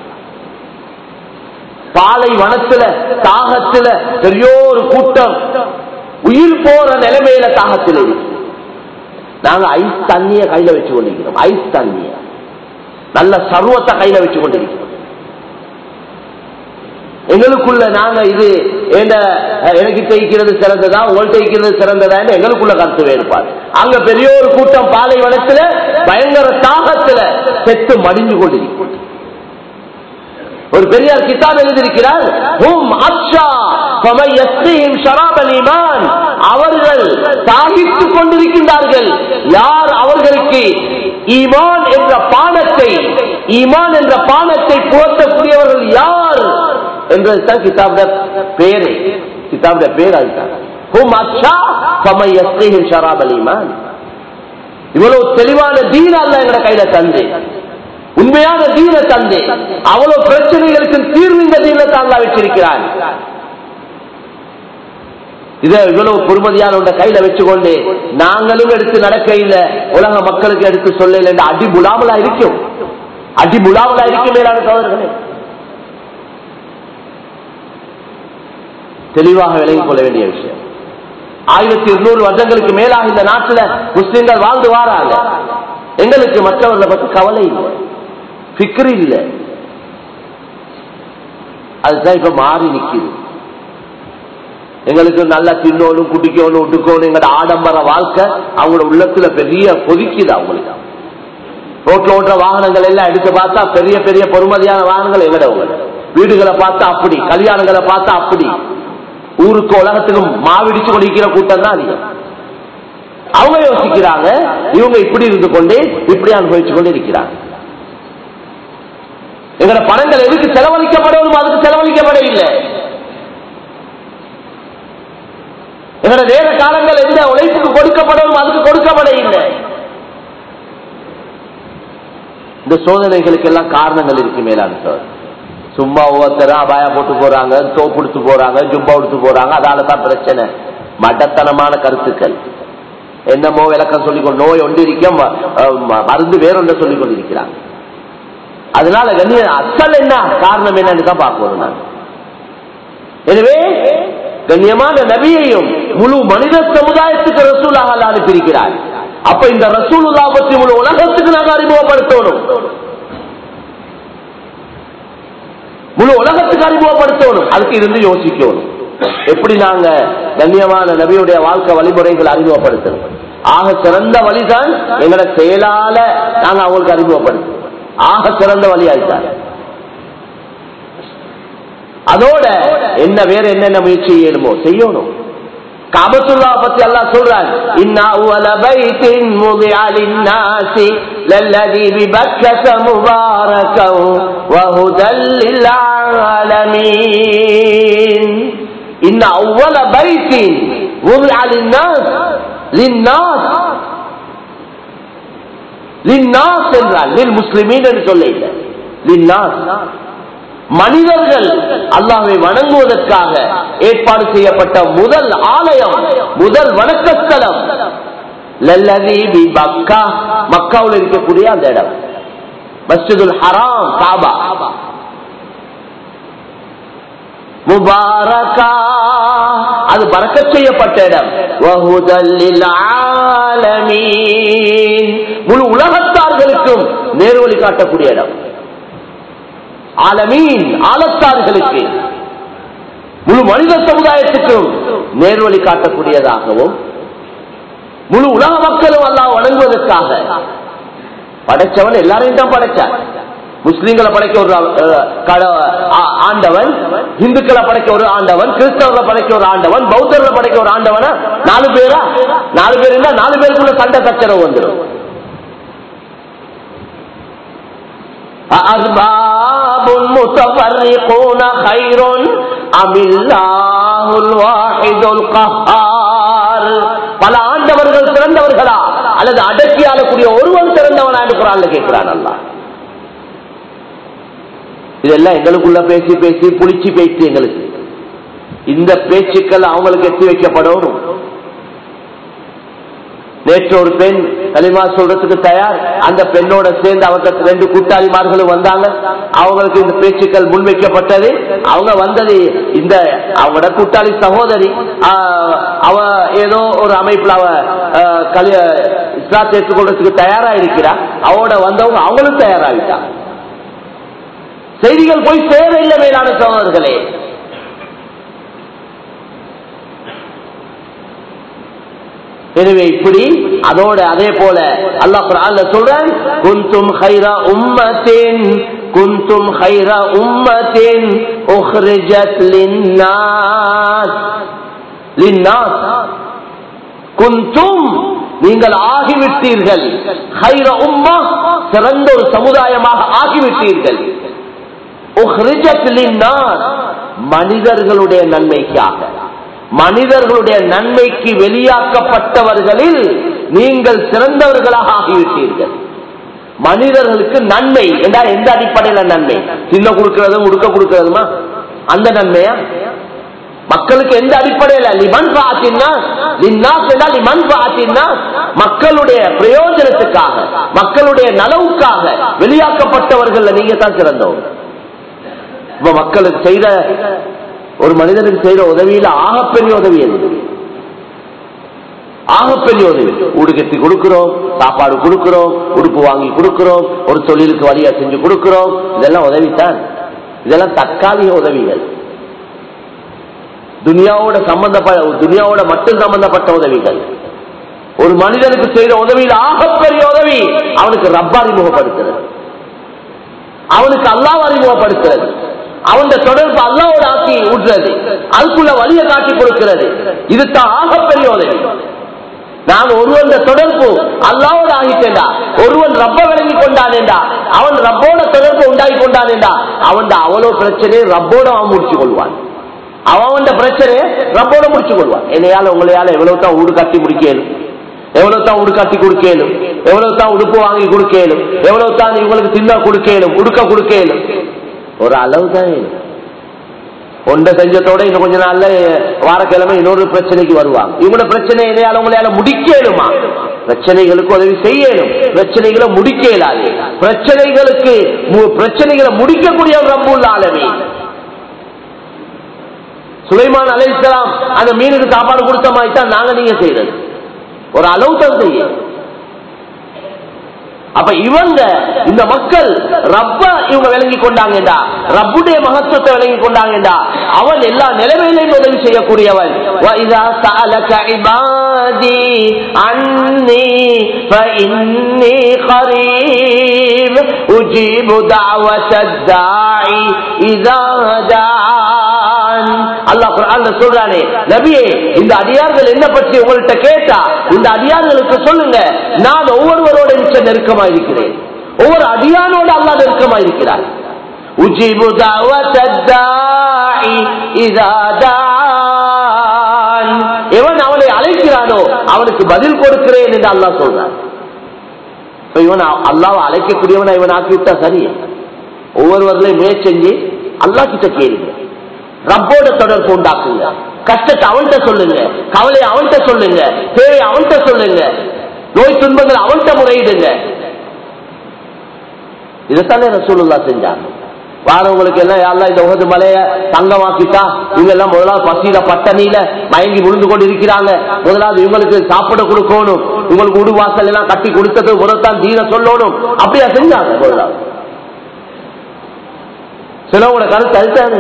பாலை வனத்துல தாகத்துல பெரிய ஒரு கூட்டம் உயிர் போற நிலைமையில தாகத்தில் இருக்கு நாங்க ஐஸ் தண்ணிய கையில வச்சு கொண்டிருக்கிறோம் ஐஸ் தண்ணிய நல்ல சர்வத்தை கையில வச்சு கொண்டிருக்கிறோம் எங்களுக்குள்ள நாங்க இது என்ன எனக்கு தைக்கிறது சிறந்ததா உங்கள்கிட்ட தைக்கிறது சிறந்ததா எங்களுக்குள்ள கருத்து வேறுபாடு அங்க பெரிய ஒரு கூட்டம் பாலைவனத்துல பயங்கர தாகத்துல செத்து மடிஞ்சு கொண்டிருக்கும் ஒரு பெரியார் கிதாப் எழுதியிருக்கிறார் ஹும் அக்ஷா ஃபமை யஸ்ரீஹிம் ஷராபல் ஈமான் அவர்கள் தாகித்துக் கொண்டிருக்கின்றார்கள் யார் அவர்களுக்கு ஈமான் என்ற பானத்தை ஈமான் என்ற பானத்தை புகட்டக்கூடியவர்கள் யார் என்றதுதான் கிதாபுட பேரு கிதாபுட பேர் அதுதான் ஹும் அக்ஷா ஃபமை யஸ்ரீஹிம் ஷராபல் ஈமான் இவ்வளவு தெளிவான தீன் அல்ல எங்கட கையில தந்து உண்மையான தீன தந்து அவ்வளவு பிரச்சனைகளுக்கு தீர்வு இந்த தீனத்தை அல்லா வச்சிருக்கிறான் இதை இவ்வளவு பொறுமதியான உண்ட கையில வச்சுக்கொண்டு நாங்களும் எடுத்து நடக்க இல்ல உலக மக்களுக்கு எடுத்து சொல்ல இல்லை அடி முலாமலா இருக்கும் அடி முலாமலா இருக்கும் மேலான சோதர்களே தெளிவாக விலகிக் கொள்ள வேண்டிய விஷயம் ஆயிரத்தி இருநூறு வருடங்களுக்கு மேலாக இந்த நாட்டுல முஸ்லிம்கள் வாழ்ந்து வாராங்க எங்களுக்கு மற்றவர்களை பத்தி கவலை இல்லை பிக்ரு இல்லை அதுதான் இப்ப மாறி நிக்குது எங்களுக்கு நல்லா தின்னோணும் குடிக்கணும் உடுக்கணும் எங்களோட ஆடம்பர வாழ்க்கை அவங்களோட உள்ளத்துல பெரிய கொதிக்குது அவங்களுக்கு ரோட்ல ஓட்டுற வாகனங்கள் எல்லாம் எடுத்து பார்த்தா பெரிய பெரிய பொறுமதியான வாகனங்கள் எங்கட வீடுகளை பார்த்தா அப்படி கல்யாணங்களை பார்த்தா அப்படி ஊருக்கு உலகத்துக்கு மாவிடிச்சு கொண்டிருக்கிற கூட்டம் தான் அதிகம் அவங்க யோசிக்கிறாங்க இவங்க இப்படி இருந்து கொண்டு இப்படி அனுபவிச்சு கொண்டு இருக்கிறாங்க எங்களோட பணங்கள் எதுக்கு செலவழிக்கப்படணும் அதுக்கு செலவழிக்கப்பட இல்லை எங்களோட நேர காலங்கள் எந்த உழைப்புக்கு கொடுக்கப்படணும் அதுக்கு கொடுக்கப்பட இல்லை இந்த சோதனைகளுக்கு எல்லாம் காரணங்கள் இருக்கு மேலான சார் சும்மா ஒவ்வொருத்தரும் அபாயா போட்டு போறாங்க தோப்பு எடுத்து போறாங்க ஜும்பா எடுத்து போறாங்க அதால தான் பிரச்சனை மடத்தனமான கருத்துக்கள் என்னமோ விளக்கம் சொல்லிக்கொண்டு நோய் ஒன்று இருக்க மருந்து வேறொன்ற சொல்லிக் கொண்டிருக்கிறாங்க அதனால கண்ணிய அசல் என்ன காரணம் என்னன்னு தான் பார்க்கணும் நான் எனவே கண்ணியமான நபியையும் முழு மனித சமுதாயத்துக்கு ரசூலாக அனுப்பியிருக்கிறார் அப்ப இந்த ரசூலுல்லா பற்றி முழு உலகத்துக்கு நாங்க அறிமுகப்படுத்தணும் முழு உலகத்துக்கு அறிமுகப்படுத்தணும் அதுக்கு இருந்து யோசிக்கணும் எப்படி நாங்க கண்ணியமான நபியுடைய வாழ்க்கை வழிமுறைகள் அறிமுகப்படுத்தணும் ஆக சிறந்த வழிதான் எங்களோட செயலால நாங்க அவங்களுக்கு அறிமுகப்படுத்தணும் ஆக சிறந்த வழி அதுதான் அதோட என்ன வேற என்னென்ன முயற்சி செய்யணுமோ செய்யணும் காபத்துல்லா பத்தி எல்லாம் சொல்றாங்க இன்னா அவ்வல பைத்தின் முதிஅ லின்னாசி லல்லதி பிபக்கத முபாரகம் வஹுதல் லில்ஆலமீன் இன்ன அவ்வல பைத்தின் முதிஅ லின்னாஸ் லின்னாஸ் லின்னாஸ் என்றால் லில் முஸ்லிமீன் என்று சொல்ல இல்லை லின்னாஸ் மனிதர்கள் அல்லாஹை வணங்குவதற்காக ஏற்பாடு செய்யப்பட்ட முதல் ஆலயம் முதல் வணக்கஸ்தலம் மக்காவில் இருக்கக்கூடிய அந்த இடம் மஸ்ஜிதுல் ஹராம் காபா முபாரகா அது பறக்க செய்யப்பட்ட இடம் முழு உலகத்தார்களுக்கும் நேர்வழி காட்டக்கூடிய இடம் ஆலமீன் ஆலத்தார்களுக்கு முழு மனித சமுதாயத்துக்கும் நேர்வழி காட்டக்கூடியதாகவும் முழு உலக மக்களும் எல்லாம் வணங்குவதற்காக படைச்சவன் எல்லாரையும் தான் படைச்சார் முஸ்லீம்களை படைக்க ஒரு ஆண்டவன் இந்துக்களை படைக்க ஒரு ஆண்டவன் கிறிஸ்தவர்களை படைக்க ஒரு ஆண்டவன் பௌத்தர்களை படைக்க ஒரு ஆண்டவனா நாலு பேரா நாலு பேர் இருந்தா நாலு பேருக்குள்ள சண்டை சச்சரவு வந்துடும் أأرباب متفرقون خير أم الله الواحد القهار பல ஆண்டவர்கள் சிறந்தவர்களா அல்லது அடக்கி ஆளக்கூடிய ஒருவன் சிறந்தவனா என்று குரான்ல கேட்கிறான் அல்லா இதெல்லாம் எங்களுக்குள்ள பேசி பேசி புளிச்சு பேசி எங்களுக்கு இந்த பேச்சுக்கள் அவங்களுக்கு எத்தி வைக்கப்படணும் நேற்று ஒரு பெண் களிமா சொல்றதுக்கு தயார் அந்த பெண்ணோட சேர்ந்து அவர்கள் ரெண்டு கூட்டாளிமார்களும் வந்தாங்க அவங்களுக்கு இந்த பேச்சுக்கள் முன்வைக்கப்பட்டது அவங்க வந்தது இந்த அவங்களோட கூட்டாளி சகோதரி அவ ஏதோ ஒரு அமைப்புல அவ கலிய இஸ்லாத்தை ஏற்றுக்கொள்றதுக்கு தயாரா இருக்கிறா அவட வந்தவங்க அவங்களும் தயாராகிட்டாங்க செய்திகள் போய் சேர இல்லை மேலான சகோதரர்களே எனவே இப்படி அதோட அதே போல அல்லாஹ் குர்ஆன்ல சொல்றான் குன்தும் خير உம்மத்தின் குன்தும் خير உம்மத்தின் உخرجت للناس للناس குன்தும் நீங்கள் ஆகிவிட்டீர்கள் خير உம்ம சிறந்த ஒரு சமுதாயமாக ஆகிவிட்டீர்கள் உخرجت للناس மனிதர்களுடைய நன்மைக்காக மனிதர்களுடைய நன்மைக்கு வெளியாக்கப்பட்டவர்களில் நீங்கள் சிறந்தவர்களாக ஆகிவிட்டீர்கள் மனிதர்களுக்கு நன்மை என்றால் எந்த அடிப்படையில நன்மை தின்ன கொடுக்கிறதும் உடுக்க கொடுக்கிறதுமா அந்த நன்மையா மக்களுக்கு எந்த அடிப்படையில லிமன் பாத்தின்னா லின்னாஸ் என்றால் லிமன் பாத்தின்னா மக்களுடைய பிரயோஜனத்துக்காக மக்களுடைய நலவுக்காக வெளியாக்கப்பட்டவர்கள் நீங்க தான் சிறந்தவங்க இப்ப மக்களுக்கு செய்த ஒரு மனிதனுக்கு செய்யற உதவியில ஆகப்பெரிய உதவி எது ஆகப்பெரிய உதவி ஊடு கட்டி கொடுக்கிறோம் சாப்பாடு கொடுக்கிறோம் உடுப்பு வாங்கி கொடுக்கிறோம் ஒரு தொழிலுக்கு வழியா செஞ்சு கொடுக்கிறோம் இதெல்லாம் உதவித்தான் இதெல்லாம் தற்காலிக உதவிகள் துனியாவோட சம்பந்தப்பட்ட துனியாவோட மட்டும் சம்பந்தப்பட்ட உதவிகள் ஒரு மனிதனுக்கு செய்யற உதவியில் ஆகப்பெரிய உதவி அவனுக்கு ரப்ப அறிமுகப்படுத்துறது அவனுக்கு அல்லாஹ் அறிமுகப்படுத்துறது அவன் தொடர்பு அல்லாவோட ஆக்கி விடுறது அதுக்குள்ள வழிய காட்டி கொடுக்கிறது இதுதான் ஆகப்பெரிய உதவி நான் ஒருவன் தொடர்பு அல்லாவோட ஆகிட்டேன்டா ஒருவன் ரப்ப விளங்கி கொண்டானேண்டா அவன் ரப்போட தொடர்பு உண்டாகி கொண்டானேண்டா அவன் அவ்வளவு பிரச்சனையை ரப்போட அவன் முடிச்சு கொள்வான் அவன் பிரச்சனையை ரப்போட முடிச்சு கொள்வான் என்னையால உங்களையால எவ்வளவு தான் ஊடு கட்டி முடிக்கலும் எவ்வளவு தான் உடு கட்டி கொடுக்கலும் எவ்வளவு தான் உடுப்பு வாங்கி கொடுக்கலும் எவ்வளவு தான் இவங்களுக்கு தின்ன கொடுக்கலும் உடுக்க கொடுக்கலும் ஒரு அளவு தான் ஒன்றை செஞ்சத்தோட இன்னும் கொஞ்ச நாள்ல வாரக்கிழமை இன்னொரு பிரச்சனைக்கு வருவாங்க இவங்களோட பிரச்சனை எதையால உங்களால முடிக்கலுமா பிரச்சனைகளுக்கு உதவி செய்யணும் பிரச்சனைகளை முடிக்க இயலாது பிரச்சனைகளுக்கு மு- பிரச்சனைகளை முடிக்கக்கூடிய ஒரு ரப்புள்ள ஆளுமே சுலைமான் அலைசலாம் அந்த மீனுக்கு சாப்பாடு கொடுத்த மாதிரி தான் நாங்க நீங்க செய்யறது ஒரு அளவு தான் செய்ய அப்ப இவங்க இந்த மக்கள் ரப்ப இவங்க விளங்கி கொண்டாங்கடா ரப்புடைய மகத்துவத்தை விளங்கி கொண்டாங்கடா அவன் எல்லா நிலைமையிலையும் உதவி செய்யக்கூடியவன் وَإِذَا سَأَلَكَ عِبَادِي عَنِّي فَإِنِّي قَرِيبٌ أُجِيبُ دَعْوَةَ الدَّاعِ إِذَا دَعَانِ அல்லாஹ் குர்ஆன்ல சொல்றானே நபியே இந்த அடியார்கள் என்ன பற்றி உங்கள்கிட்ட கேட்டா இந்த அடியார்களுக்கு சொல்லுங்க நான் ஒவ்வொருவரோட மிச்ச நெருக்கமா இருக்கிறேன் ஒவ்வொரு அடியானோட அல்லாஹ் நெருக்கமா இருக்கிறார் உஜிபு தஅவத்தத்தாஇ இதா தான் எவன் அவனை அழைக்கிறானோ அவனுக்கு பதில் கொடுக்கிறேன் என்று அல்லாஹ் சொல்றான் இப்ப இவன் அல்லாஹ் அழைக்கக்கூடியவனை இவன் ஆக்கிவிட்டா சரி ஒவ்வொருவர்களையும் முயற்சி செஞ்சு அல்லாஹ் கிட்ட கேளுங்க ரப்போட தொடர்பு உண்டாக்குங்க கஷ்டத்தை அவன்கிட்ட சொல்லுங்க கவலையை அவன்கிட்ட சொல்லுங்க தேவை அவன்கிட்ட சொல்லுங்க நோய் துன்பங்கள் அவன்கிட்ட முறையிடுங்க இதைத்தானே ரசூலுல்லா செஞ்சாங்க வாரவங்களுக்கு எல்லாம் யாரெல்லாம் இந்த உகது மலைய தங்கமாக்கிட்டா இவங்க எல்லாம் முதலாவது பசியில பட்டணியில மயங்கி விழுந்து கொண்டு இருக்கிறாங்க முதலாவது இவங்களுக்கு சாப்பிட கொடுக்கணும் இவங்களுக்கு உடு வாசல் எல்லாம் கட்டி கொடுத்தது உரத்தான் தீர சொல்லணும் அப்படியா செஞ்சாங்க முதலாவது சிலவோட கருத்து அதுதானே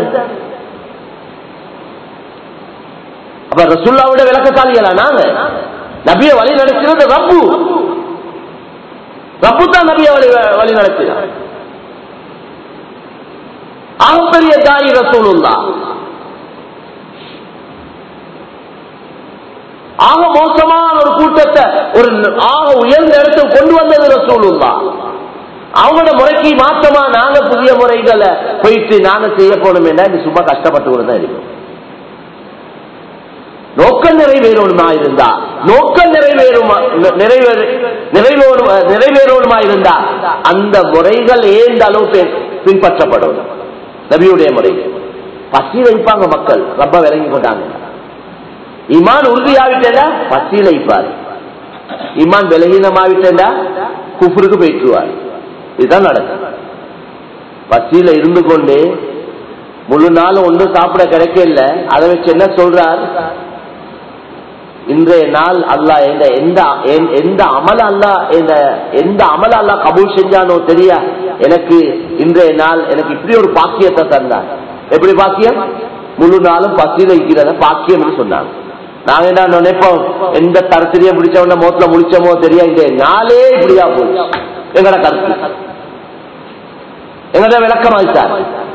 அப்ப ரசுல்லாவோட விளக்கசாலிகளா நாங்க நபிய வழி நடக்கிறது ரப்பு ரப்பு தான் நபிய வழி வழி நடத்தினார் ஆகப்பெரிய தாய் ரசூலுல்லா ஆக மோசமான ஒரு கூட்டத்தை ஒரு ஆக உயர்ந்த இடத்துக்கு கொண்டு வந்தது ரசூலுல்லா அவங்களோட முறைக்கு மாற்றமா நாங்க புதிய முறைகளை போயிட்டு நாங்க செய்ய போனோம் என்ன சும்மா கஷ்டப்பட்டு கூட தான் இருக்கும் நோக்கம் நிறைவேறணுமா இருந்தா நோக்கம் நிறைவேறுமா நிறைவேறு நிறைவேறும் நிறைவேறணுமா இருந்தா அந்த முறைகள் ஏந்த அளவு பின்- பின்பற்றப்படும் நபியுடைய முறை பசி வைப்பாங்க மக்கள் ரொம்ப விளங்கி கொண்டாங்க இமான் உறுதியாவிட்டா பசியில் வைப்பார் இமான் விலகீனமாவிட்டா குஃபருக்கு போயிட்டுருவார் இதுதான் நடக்கும் பசியில இருந்து கொண்டு முழு நாள் ஒன்றும் சாப்பிட கிடைக்கல அதை வச்சு என்ன சொல்றார் இன்றைய நாள் அல்லாஹ் எந்த எந்த எந்த- எந்த அமல அல்லாஹ் இந்த எந்த அமல அல்லாஹ் கபூல் செஞ்சானோ தெரியா எனக்கு இன்றைய நாள் எனக்கு இப்படி ஒரு பாக்கியத்தை தந்தார் எப்படி பாக்கியம் முழு நாளும் பசியில் இருக்கிறத பாக்கியம் சொன்னாங்க நாங்க என்ன நினைப்போம் எந்த தரத்திலேயே பிடிச்சவன மோத்துல முடிச்சோமோ தெரியா இந்த நாளே இப்படியா போச்சு எங்கட கருத்து எங்கட விளக்கமாயிட்டார்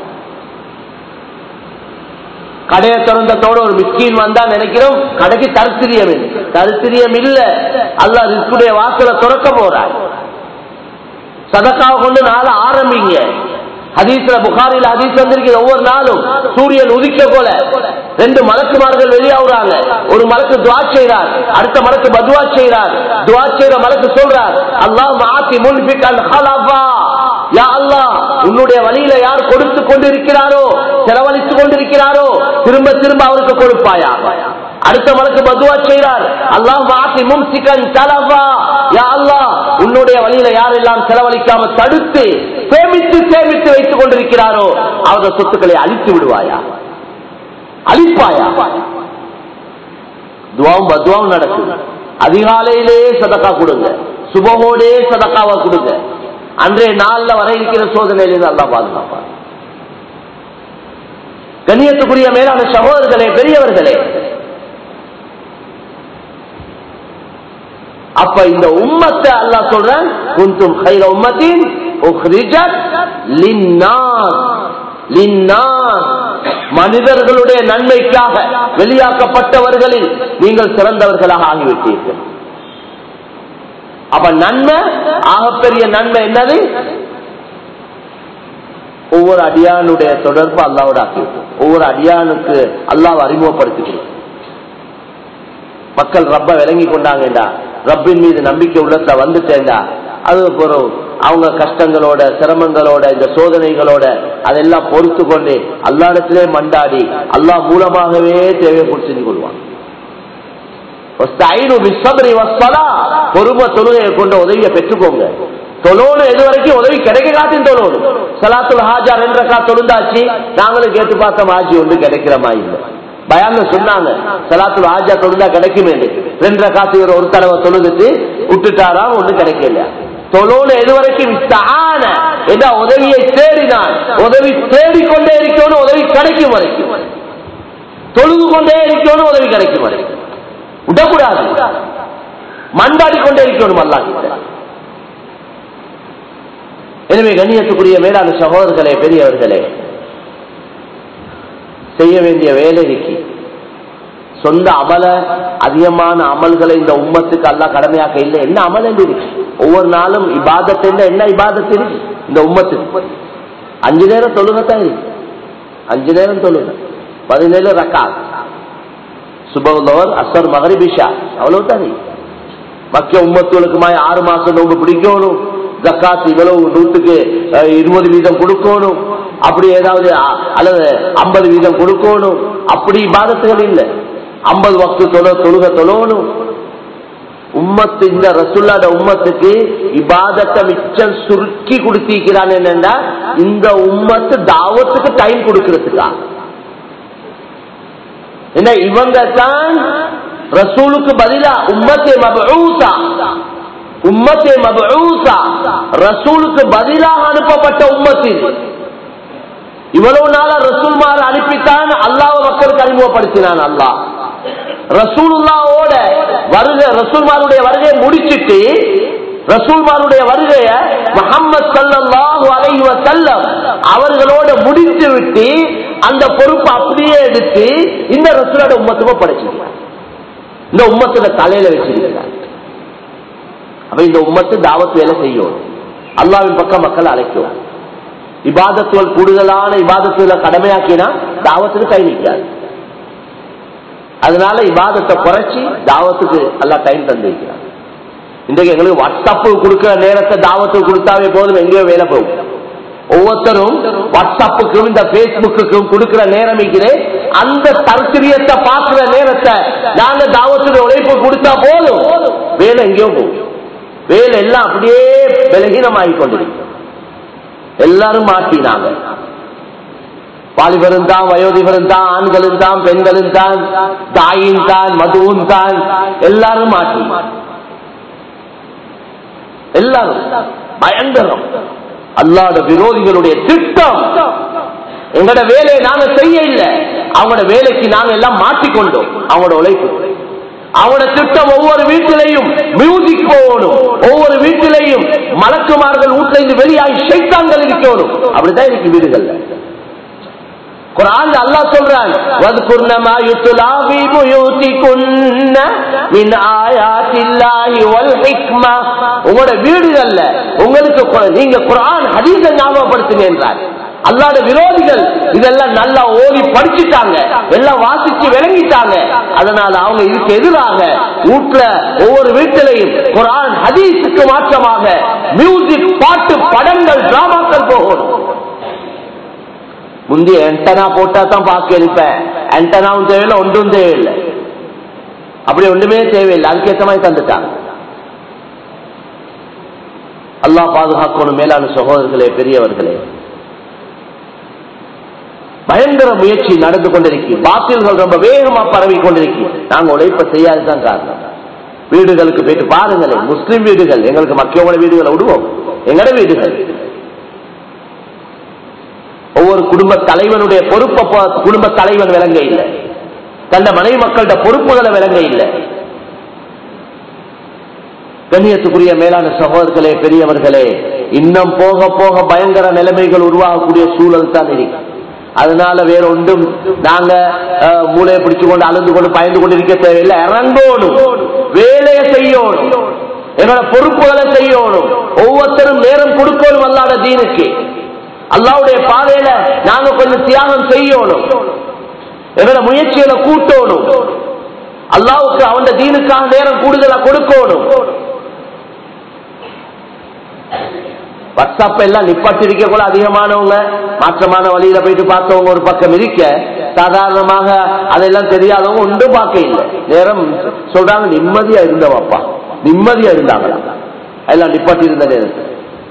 கடையை திறந்ததோட ஒரு மிஸ்கின் வந்தா நினைக்கிறோம் கடைக்கு தரித்திரியம் இல்லை. தரித்திரியம் இல்ல அல்ல ரிஸ்குடைய வாசலை திறக்க போறார் சதக்காவை கொண்டு நாள ஆரம்பிங்க ஹதீஸ்ல புகாரில ஹதீஸ் வந்திருக்கிறது ஒவ்வொரு நாளும் சூரியன் உதிக்க போல ரெண்டு மலக்குமார்கள் வெளியாகுறாங்க ஒரு மலக்கு துவா செய்றார் அடுத்த மலக்கு பதுவா செய்றார் துவா செய்யற மலக்கு சொல்றார் அல்லாஹ் மாத்தி முன்பிக்கல் ஹலஃபா யா அல்லாஹ் உன்னுடைய வழியில யார் கொடுத்து கொண்டிருக்கிறாரோ செலவழித்துக் கொண்டிருக்கிறாரோ திரும்ப திரும்ப அவருக்கு கொடுப்பாயா அடுத்த மலக்கு பதுவா செய்றார் அல்லாஹ் மாத்தி மும்சிக்கன் தலவா யா அல்லாஹ் உன்னுடைய வழியில யாரெல்லாம் செலவழிக்காம தடுத்து சேமித்து சேமித்து வைத்துக் கொண்டிருக்கிறாரோ அவரது சொத்துக்களை அழித்து விடுவாயா அழிப்பாயா துவாவும் பத்வாவும் நடக்குது அதிகாலையிலே சதக்கா கொடுங்க சுபகோடே சதக்காவை கொடுங்க அன்றைய நாள்ல வர இருக்கிற சோதனையிலிருந்து அல்லா பாதுகாப்பார் கண்ணியத்துக்குரிய மேலான சகோதரர்களே பெரியவர்களே அப்ப இந்த உம்மத்தை அல்லாஹ் சொல்றான் குந்தும் கைர உம்மத்தின் உஹ்ரிஜத் லின்னாஸ் லின்னாஸ் மனிதர்களுடைய நன்மைக்காக வெளியாக்கப்பட்டவர்களில் நீங்கள் சிறந்தவர்களாக ஆகிவிட்டீர்கள் அப்ப நன்மை ஆகப்பெரிய நன்மை என்னது ஒவ்வொரு அடியானுடைய தொடர்பு அல்லாவோட ஆக்கிவிட்டோம் ஒவ்வொரு அடியானுக்கு அல்லாவை அறிமுகப்படுத்திக்கிறோம் மக்கள் ரப்ப விளங்கி கொண்டாங்கடா ரப்பின் மீது நம்பிக்கை உள்ளத்துல வந்துட்டேன்டா அது போறோம் அவங்க கஷ்டங்களோட சிரமங்களோட இந்த சோதனைகளோட அதெல்லாம் பொறுத்து கொண்டு அல்லாடத்திலே மண்டாடி அல்லாஹ் மூலமாகவே தேவை செஞ்சு கொள்வாங்க பொறும தொழுகையை கொண்ட உதவியை பெற்றுக்கோங்க தொழோடு எது வரைக்கும் உதவி கிடைக்க காட்டின் தொழோடு சலாத்துல் ஹாஜா ரெண்டு கா தொழுந்தாச்சு நாங்களும் கேட்டு பார்த்தோம் ஆஜி ஒன்று கிடைக்கிறமா இல்லை பயான்னு சொன்னாங்க சலாத்துல ஆஜா தொழுதா கிடைக்குமே ரெண்டரை காசு இவர் ஒரு தடவை தொழுதுட்டு விட்டுட்டாராம் ஒண்ணு கிடைக்கல தொழோடு எது வரைக்கும் இஸ்தான எதா உதவியை தேடினான் உதவி தேடிக்கொண்டே இருக்கணும் உதவி கிடைக்கும் வரைக்கும் தொழுது கொண்டே இருக்கணும் உதவி கிடைக்கும் வரைக்கும் விடக்கூடாது மண்டாடி கொண்டே இருக்கணும் அல்லா எனவே கண்ணியத்துக்குரிய மேலான சகோதரர்களே பெரியவர்களே செய்ய வேண்டிய வேலைக்கு சொந்த அமல அதிகமான அமல்களை இந்த உம்மத்துக்கு எல்லாம் கடமையாக்க இல்லை என்ன அமல் என்று இருக்கு ஒவ்வொரு நாளும் இபாதத்தை என்ன இபாதத்து இருக்கு இந்த உம்மத்துக்கு அஞ்சு நேரம் தொழுகத்தான் இருக்கு அஞ்சு நேரம் தொழுக பதினேழு ரக்கா சுபகுலவர் அசர் மகரிபிஷா அவ்வளவுதான் மக்கிய உம்மத்துகளுக்குமாய் ஆறு மாசம் நோம்பு பிடிக்கணும் ஜக்காத் இவ்வளவு நூற்றுக்கு இருபது வீதம் கொடுக்கணும் அப்படி ஏதாவது அல்லது ஐம்பது வீதம் கொடுக்கணும் அப்படி பாதத்துகள் இல்லை ஐம்பது வக்து தொழ தொழுக தொழணும் உம்மத்து இந்த ரசுல்லாட உம்மத்துக்கு இபாதத்தை மிச்சம் சுருக்கி கொடுத்திருக்கிறான் என்னன்னா இந்த உம்மத்து தாவத்துக்கு டைம் கொடுக்கறதுக்கா என்ன இவங்க தான் ரசூலுக்கு பதிலா உம்மத்தை மபூசா உம்மத்தை மபூசா ரசூலுக்கு பதிலாக அனுப்பப்பட்ட உம்மத்தில் இவ்வளவு நாளா ரசூல்மார் அனுப்பித்தான் அல்லாஹ் மக்களுக்கு அறிமுகப்படுத்தினான் அல்லாஹ் ரசூலுல்லாவோட வருகை ரசூல்மாருடைய வருகையை முடிச்சிட்டு ரசூல்மாருடைய வருகைய முகமது சல்லாஹு அலைஹி வசல்லம் அவர்களோட முடித்து விட்டு அந்த பொறுப்பை அப்படியே எடுத்து இந்த ரசூலோட உம்மத்துக்கு படைச்சிருக்கிறார் இந்த உம்மத்துல தலையில வச்சிருக்கிறார் அப்ப இந்த உம்மத்து தாவத் வேலை செய்யும் அல்லாவின் பக்கம் மக்கள் அழைக்கும் இபாதத்துகள் கூடுதலான இபாதத்துகளை கடமையாக்கினா தாவத்துக்கு கை நிற்காது அதனால இபாதத்தை குறைச்சி தாவத்துக்கு எல்லாம் டைம் தந்திருக்கிறாங்க இன்றைக்கு எங்களுக்கு வாட்ஸ்அப் கொடுக்கிற நேரத்தை தாவத்துக்கு கொடுத்தாவே போதும் எங்கேயோ வேலை போகும் ஒவ்வொருத்தரும் வாட்ஸ்அப்புக்கும் இந்த பேஸ்புக்குக்கும் கொடுக்கிற நேரம் இருக்கிறே அந்த தருத்திரியத்தை பார்க்கிற நேரத்தை நாங்க தாவத்துடைய உழைப்பு கொடுத்தா போதும் வேலை எங்கேயோ போகும் வேலை எல்லாம் அப்படியே பலகீனமாகி கொண்டிருக்கு எல்லாரும் மாட்டினாங்க வாலிபரும் தான் வயோதிபரும் தான் ஆண்களும் தான் பெண்களும் தான் தாயும் தான் மதுவும் தான் எல்லாரும் மாட்டி எல்லாரும் பயங்கரம் அல்லாத விரோதிகளுடைய திட்டம் எங்களோட வேலையை நாங்க செய்ய இல்லை அவங்களோட வேலைக்கு நாங்க எல்லாம் மாட்டிக்கொண்டோம் அவங்களோட உழைப்பு அவனோட திட்டம் ஒவ்வொரு வீட்டிலையும் மியூசிக் போகணும் ஒவ்வொரு வீட்டிலையும் மலக்குமார்கள் வீட்டுல இருந்து வெளியாகி சைத்தான்கள் இருக்கணும் அப்படிதான் இருக்கு வீடுகள்ல குரான் அல்லாஹ் சொல்றான் வذكرن ما يتلى في بيوتكن من آيات الله والحكمة உங்களோட வீடுகள்ல உங்களுக்கு கு- நீங்க குர்ஆன் ஹதீஸை ஞாபகப்படுத்துங்க என்றார் அல்லாட விரோதிகள் இதெல்லாம் நல்லா ஓதி படிச்சுட்டாங்க எல்லாம் வாசிச்சு விளங்கிட்டாங்க அதனால அவங்க இதுக்கு எதிராக வீட்டுல ஒவ்வொரு வீட்டிலையும் குர்ஆன் ஹதீஸுக்கு மாற்றமாக மியூசிக் பாட்டு படங்கள் டிராமாக்கள் போகணும் முந்தி ஆண்டனா போட்டா தான் பார்க்க இருப்பேன் ஆண்டனாவும் தேவையில்லை ஒன்றும் தேவையில்லை அப்படி ஒன்றுமே தேவையில்லை அதுக்கேற்ற மாதிரி தந்துட்டாங்க அல்லாஹ் பாதுகாக்கணும் மேலான சகோதரர்களே பெரியவர்களே பயங்கர முயற்சி நடந்து கொண்டிருக்கு பாத்தில்கள் ரொம்ப வேகமா பரவி கொண்டிருக்கு நாங்க உழைப்ப செய்யாதுதான் காரணம் வீடுகளுக்கு போயிட்டு பாருங்களேன் முஸ்லிம் வீடுகள் எங்களுக்கு மக்களோட வீடுகளை விடுவோம் எங்கட வீடுகள் ஒவ்வொரு குடும்ப தலைவனுடைய பொறுப்பை ப- குடும்ப தலைவன் விளங்க இல்லை தந்த மனைவி மக்கள்கிட்ட பொறுப்புகளை விளங்க இல்லை கண்ணியத்துக்குரிய மேலான சகோதரர்களே பெரியவர்களே இன்னும் போக போக பயங்கர நிலைமைகள் உருவாகக்கூடிய சூழல் தான் இருக்கு அதனால வேற ஒன்றும் நாங்க அஹ், மூளையை பிடிச்சு கொண்டு அழுந்து கொண்டு பயந்து கொண்டு இருக்க தேவையில்லை இறங்கணும் வேலையை செய்யணும் என்னோட பொறுப்புகளை செய்யணும் ஒவ்வொருத்தரும் நேரம் கொடுக்கணும் அல்லாத தீனுக்கு அல்லாவுடைய பாதையில நாங்க கொஞ்சம் தியாகம் செய்யணும் எங்களோட முயற்சிகளை கூட்டணும் அல்லாவுக்கு அவன் தீனுக்காக நேரம் கூடுதலா கொடுக்கணும் வாட்ஸ்அப் எல்லாம் நிப்பாட்டிருக்க கூட அதிகமானவங்க மாற்றமான வழியில போயிட்டு பார்த்தவங்க ஒரு பக்கம் இருக்க சாதாரணமாக அதெல்லாம் தெரியாதவங்க ஒன்றும் பார்க்க இல்லை நேரம் சொல்றாங்க நிம்மதியா இருந்தவாப்பா நிம்மதியா இருந்தாங்களா எல்லாம் நிப்பாட்டி இருந்த நேரத்தில்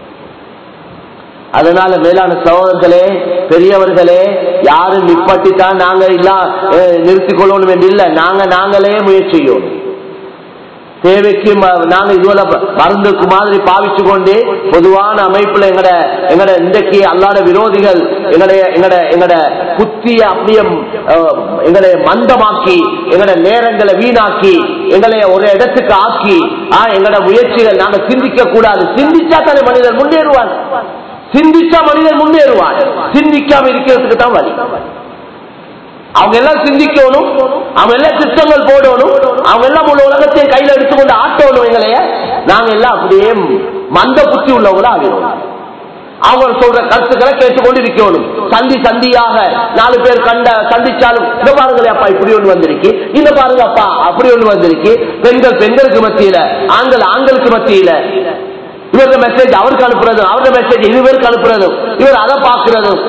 அதனால மேலான சகோதரர்களே பெரியவர்களே யாரும் நிப்பாட்டித்தான் நாங்க இல்ல நிறுத்திக் கொள்ளணும் என்று இல்ல நாங்க நாங்களே முயற்சி செய்யணும் தேவைக்கு ம- நாங்க இதுவரை மருந்துக்கு மாதிரி பாவிச்சு கொண்டு பொதுவான அமைப்புல எங்கட எங்கட இன்றைக்கு அல்லாத விரோதிகள் எங்களுடைய எங்கட எங்கட புத்திய அப்படியே அஹ், எங்களை மந்தமாக்கி எங்கட நேரங்களை வீணாக்கி எங்களை ஒரு இடத்துக்கு ஆக்கி ஆ, எங்கட முயற்சிகள் நாங்க சிந்திக்க கூடாது சிந்திச்சா தானே மனிதர் முன்னேறுவான் சிந்திச்சா மனிதன் முன்னேறுவான் சிந்திக்காம இருக்கிறதுக்கு தான் வழி அவங்க எல்லாம் சிந்திக்கணும் அவங்க எல்லாம் திட்டங்கள் போடணும் அவங்க எல்லாம் முழு உலகத்தையும் கையில எடுத்துக்கொண்டு ஆட்டணும் எங்களைய நாங்க எல்லாம் அப்படியே மந்த புத்தி உள்ளவங்களா ஆகிறோம் அவங்க சொல்ற கருத்துக்களை கேட்டுக்கொண்டு இருக்கணும் சந்தி சந்தியாக நாலு பேர் கண்ட சந்திச்சாலும் இந்த பாருங்களே அப்பா இப்படி ஒண்ணு வந்திருக்கு இந்த பாருங்க அப்பா அப்படி ஒண்ணு வந்திருக்கு பெண்கள் பெண்களுக்கு மத்தியில ஆண்கள் ஆண்களுக்கு மத்தியில இவரது மெசேஜ் அவருக்கு அனுப்புறதும் அவரது மெசேஜ் இவருக்கு அனுப்புறதும் இவர் அதை பார்க்கிறதும்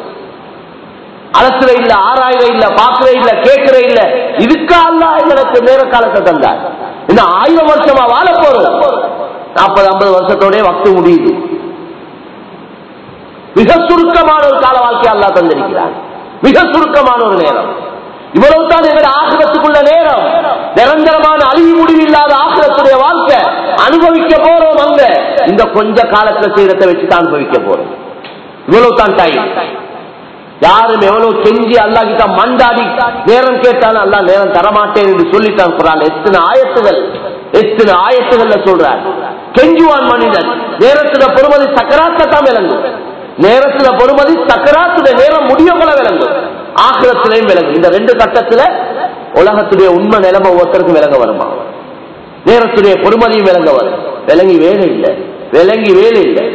அலசுற இல்ல ஆராயிர இல்ல பாக்குற இல்ல கேட்கிற இல்ல இதுக்கா அல்ல எங்களுக்கு நேர காலத்தை தந்தார் இந்த ஆயிரம் வருஷமா வாழ போறோம் நாற்பது ஐம்பது வருஷத்தோட வக்து முடியுது மிக சுருக்கமான ஒரு கால வாழ்க்கை அல்லா தந்திருக்கிறார் மிக சுருக்கமான ஒரு நேரம் இவ்வளவு தான் எங்களுடைய ஆசிரத்துக்குள்ள நேரம் நிரந்தரமான அழிவு முடிவில்லாத ஆசிரத்துடைய வாழ்க்கை அனுபவிக்க போறோம் அங்க இந்த கொஞ்ச காலத்துல செய்யறதை வச்சு தான் அனுபவிக்க போறோம் இவ்வளவு தான் டைம் யாரும் எவ்வளவு கெஞ்சி அல்லாஹிட்ட மண்டாடி நேரம் கேட்டாலும் அல்லா நேரம் தரமாட்டேன் என்று சொல்லிட்டான் குரான் எத்தனை ஆயத்துகள் எத்தனை ஆயத்துகள்ல சொல்றார் கெஞ்சுவான் மனிதன் நேரத்துல பொறுமதி சக்கராத்தை தான் விளங்கும் நேரத்துல பொறுமதி சக்கராத்துடைய நேரம் முடியப்பட விளங்கும் ஆக்கிரத்திலையும் விளங்கும் இந்த ரெண்டு கட்டத்துல உலகத்துடைய உண்மை நிலைமை ஒருத்தருக்கு விளங்க வருமா நேரத்துடைய பொறுமதியும் விளங்க வரும் விளங்கி வேலை இல்லை விளங்கி வேலை இல்லை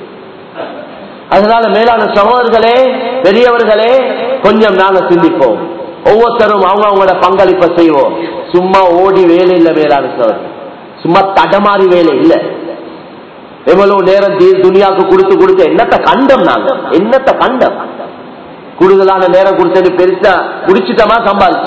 அதனால மேலான சகோதரர்களே பெரியவர்களே கொஞ்சம் நாங்க சிந்திப்போம் ஒவ்வொருத்தரும் அவங்க அவங்களோட பங்களிப்பை செய்வோம் சும்மா ஓடி வேலை இல்லை மேலான சகோதரர் சும்மா தடமாறி வேலை இல்லை எவ்வளவு நேரம் தீ- துனியாவுக்கு கொடுத்து கொடுத்து என்னத்த கண்டம் நாங்க என்னத்த கண்டம் கூடுதலான நேரம் கொடுத்தது பெருசா குடிச்சிட்டமா சம்பாதிச்சு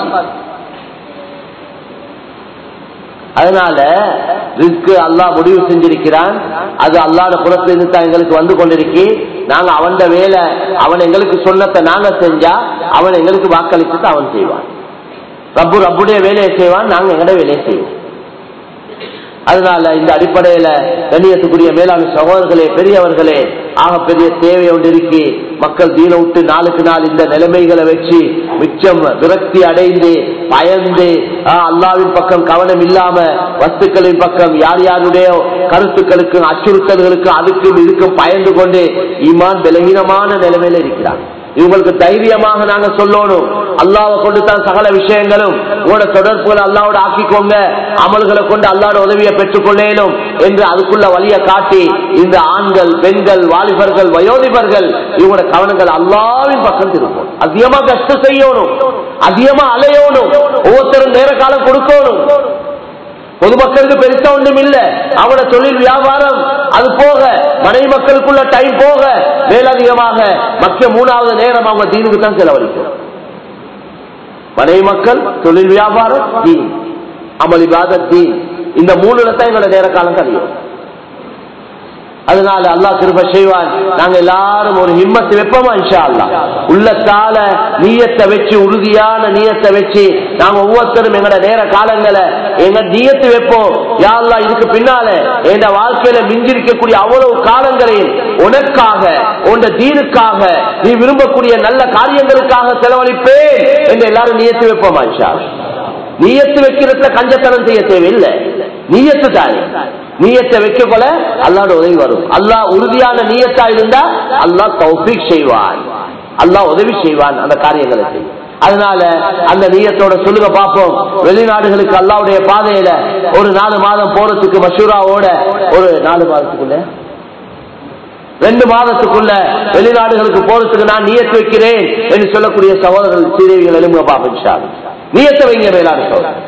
அதனால ரிஸ்க் அல்லாஹ் முடிவு செஞ்சிருக்கிறான் அது அல்லாத புறத்திலிருந்து தான் எங்களுக்கு வந்து கொண்டிருக்கு நாங்க அவன் வேலை அவன் எங்களுக்கு சொன்னதை நாங்க செஞ்சா அவன் எங்களுக்கு வாக்களிச்சுட்டு அவன் செய்வான் ரப்பு ரப்புடைய வேலையை செய்வான் நாங்க எங்கட வேலையை செய்வோம் அதனால இந்த அடிப்படையில கண்ணியத்துக்குரிய மேலான சகோதரர்களே பெரியவர்களே ஆக பெரிய தேவை ஒன்று இருக்கு மக்கள் தீன விட்டு நாளுக்கு நாள் இந்த நிலைமைகளை வச்சு மிச்சம் விரக்தி அடைந்து பயந்து ஆஹ், அல்லாவின் பக்கம் கவனம் இல்லாம வஸ்துக்களின் பக்கம் யார் யாருடைய கருத்துக்களுக்கும் அச்சுறுத்தல்களுக்கும் அதுக்கும் இதுக்கும் பயந்து கொண்டு ஈமான் பலகீனமான நிலைமையில இருக்கிறார் இவங்களுக்கு தைரியமாக நாங்க சொல்லணும் அல்லாவை கொண்டு தான் சகல விஷயங்களும் உங்களோட தொடர்புகளை அல்லாவோட ஆக்கிக்கோங்க அமல்களை கொண்டு அல்லாட உதவியை பெற்றுக் கொள்ளேனும் என்று அதுக்குள்ள வழியை காட்டி இந்த ஆண்கள் பெண்கள் வாலிபர்கள் வயோதிபர்கள் இவங்களோட கவனங்கள் அல்லாவின் பக்கம் திருப்போம் அதிகமா கஷ்டம் செய்யணும் அதிகமா அலையணும் ஒவ்வொருத்தரும் நேர காலம் கொடுக்கணும் பொதுமக்களுக்கு பெருசா ஒன்றும் இல்ல அவட தொழில் வியாபாரம் அது போக மனைவி மக்களுக்குள்ள டைம் போக மேலதிகமாக மக்கிய மூணாவது நேரம் அவங்க தீனுக்கு தான் செலவழிக்கும் மனைவி மக்கள் தொழில் வியாபாரம் தீன் அமளிபாத தீன் இந்த மூணுல தான் எங்களோட நேர காலம் கழியும் அதனால அல்லாஹ் கிருப செய்வான் நாங்க எல்லாரும் ஒரு ஹிம்மத்து வைப்போமா இன்ஷா அல்லா உள்ளத்தால நீயத்தை வச்சு உறுதியான நீயத்தை வச்சு நாங்க ஒவ்வொருத்தரும் எங்களோட நேர காலங்களை எங்க நீயத்து வைப்போம் யாழ்லா இதுக்கு பின்னால எங்க வாழ்க்கையில மிஞ்சிருக்கக்கூடிய அவ்வளவு காலங்களையும் உனக்காக உன் தீனுக்காக நீ விரும்பக்கூடிய நல்ல காரியங்களுக்காக செலவழிப்பேன் என்று எல்லாரும் நீயத்து வைப்போமா இன்ஷா அல்லாஹ். நீயத்து வைக்கிறதுல கஞ்சத்தனம் செய்ய தேவையில்லை நீயத்து தானே நீயத்தை வைக்க போல அல்லாட உதவி வரும் அல்லாஹ் உறுதியான நீயத்தா இருந்தா அல்லாஹ் தௌஃபீக் செய்வான் அல்லாஹ் உதவி செய்வான் அந்த காரியங்களை செய்யும் அதனால அந்த நீயத்தோட சொல்லுங்க பார்ப்போம் வெளிநாடுகளுக்கு அல்லாவுடைய பாதையில ஒரு நாலு மாதம் போறதுக்கு மஷூராவோட ஒரு நாலு மாதத்துக்குள்ள ரெண்டு மாதத்துக்குள்ள வெளிநாடுகளுக்கு போறதுக்கு நான் நியத்து வைக்கிறேன் என்று சொல்லக்கூடிய சகோதரர்கள் சீதேவிகள் எழுங்க பாப்பா நியத்தை வைங்க மேலான சகோதரர்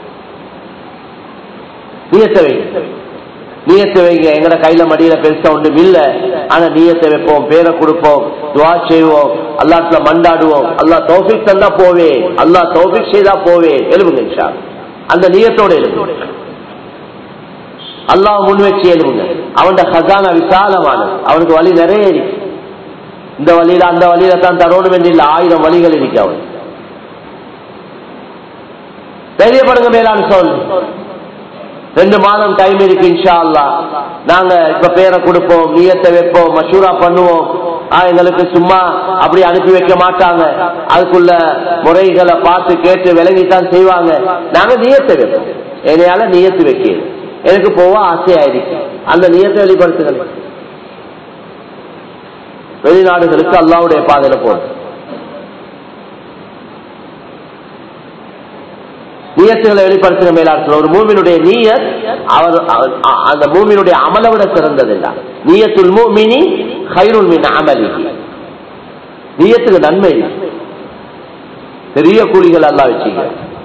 நியத்தை வைங்க நீயத்தை வைங்க எங்கட கையில மடியில பெருசா ஒன்றும் இல்ல ஆனா நீயத்தை வைப்போம் பேரை கொடுப்போம் துவா செய்வோம் அல்லாத்துல மண்டாடுவோம் அல்லா தௌஃபிக் தந்தா போவேன் அல்லா தௌஃபிக் செய்தா போவேன் எழுவுங்க இன்ஷா அல்லாஹ். அந்த நீயத்தோட எழுவுங்க அல்லாஹ் முன் வச்சு எழுவுங்க அவன் ஹசானா விசாலமானது அவனுக்கு வழி நிறைய இருக்கு இந்த வழியில அந்த வழியில தான் தரணும் என்று இல்ல ஆயிரம் வழிகள் இருக்கு அவன் தைரியப்படுங்க மேலான சொல் ரெண்டு மாதம் டைம் இருக்கு இன்ஷா அல்லா நாங்க இப்ப பேரை கொடுப்போம் நீயத்தை வைப்போம் மஷூரா பண்ணுவோம் ஆ, எங்களுக்கு சும்மா அப்படி அனுப்பி வைக்க மாட்டாங்க அதுக்குள்ள முறைகளை பார்த்து கேட்டு விளங்கித்தான் செய்வாங்க நாங்க நீயத்தை வைப்போம் என்னையால நீயத்து வைக்கிறது எனக்கு போக ஆசையாயிருக்கு அந்த நீயத்தை வெளிப்படுத்துகிறேன் வெளிநாடுகளுக்கு அல்லாவுடைய பாதையில போகும் நீயத்துகளை வெளிப்படுத்துகிற மேலாட்கள் ஒரு மூமினுடைய நீயத் அவர் அவர்- அ- அந்த மூமினுடைய அமலை விட சிறந்ததில்ல நீயத்துல் மூமினி ஹைருல் மின் அமலி நீயத்துக்கு நன்மை இருக்கு. பெரிய கூலிகள் எல்லாம் வச்சுக்க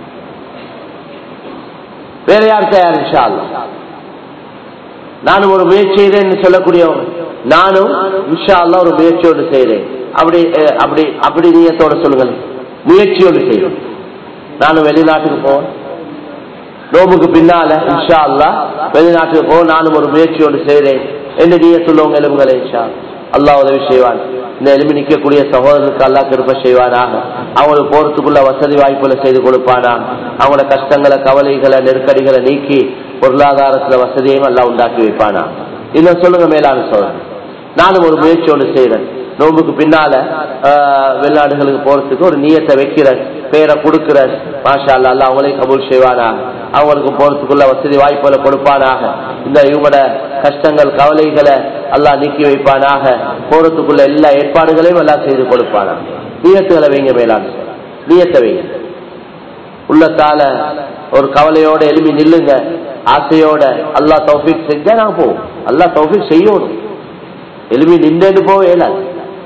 வேற யார் தயார் இன்ஷா அல்லாஹ்? நானும் ஒரு முயற்சி செய்கிறேன் சொல்லக்கூடியவங்க நானும் இன்ஷா அல்லாஹ் ஒரு முயற்சியோடு செய்கிறேன் அப்படி அஹ், அப்படி அப்படி நீயத்தோட சொல்லுங்கள் முயற்சியோடு செய்கிறேன் நானும் வெளிநாட்டுக்கு போவேன் நோம்புக்கு பின்னால இன்ஷா அல்லா வெளிநாட்டுக்கு போக நானும் ஒரு முயற்சியோடு செய்கிறேன் என்று நீய சொல்லுவங்க எலும்புகளை இன்ஷா அல்லாஹ் உதவி செய்வான் இந்த எலும்பி நிற்கக்கூடிய சகோதரருக்கு அல்லாஹ் கிருப்ப செய்வானாக அவங்களுக்கு போறதுக்குள்ள வசதி வாய்ப்புகளை செய்து கொடுப்பானா அவங்களோட கஷ்டங்களை கவலைகளை நெருக்கடிகளை நீக்கி பொருளாதாரத்துல வசதியையும் எல்லாம் உண்டாக்கி வைப்பானா இன்னும் சொல்லுங்க மேலான சோதனை நானும் ஒரு முயற்சியோடு செய்யறேன் நோம்புக்கு பின்னால ஆஹ், வெளிநாடுகளுக்கு போறதுக்கு ஒரு நீயத்தை வைக்கிறேன் பேரை கொடுக்கிறேன் மாஷா அல்லா அல்லாஹ் அவங்களையும் கபூல் செய்வானாக அவங்களுக்கு போறதுக்குள்ள வசதி வாய்ப்புகளை கொடுப்பானாக இந்த இவங்களோட கஷ்டங்கள் கவலைகளை அல்லாஹ் நீக்கி வைப்பானாக போறதுக்குள்ள எல்லா ஏற்பாடுகளையும் எல்லாம் செய்து கொடுப்பானாக நீயத்துகளை வைங்க மேலான நீயத்தை வைங்க உள்ளத்தால ஒரு கவலையோட எழுப்பி நில்லுங்க ஆசையோட அல்லாஹ் தௌஃபிக் செஞ்சா நாங்க போவோம் அல்லாஹ் தௌஃபிக் செய்யணும் எழுப்பி நின்று போக இயலாது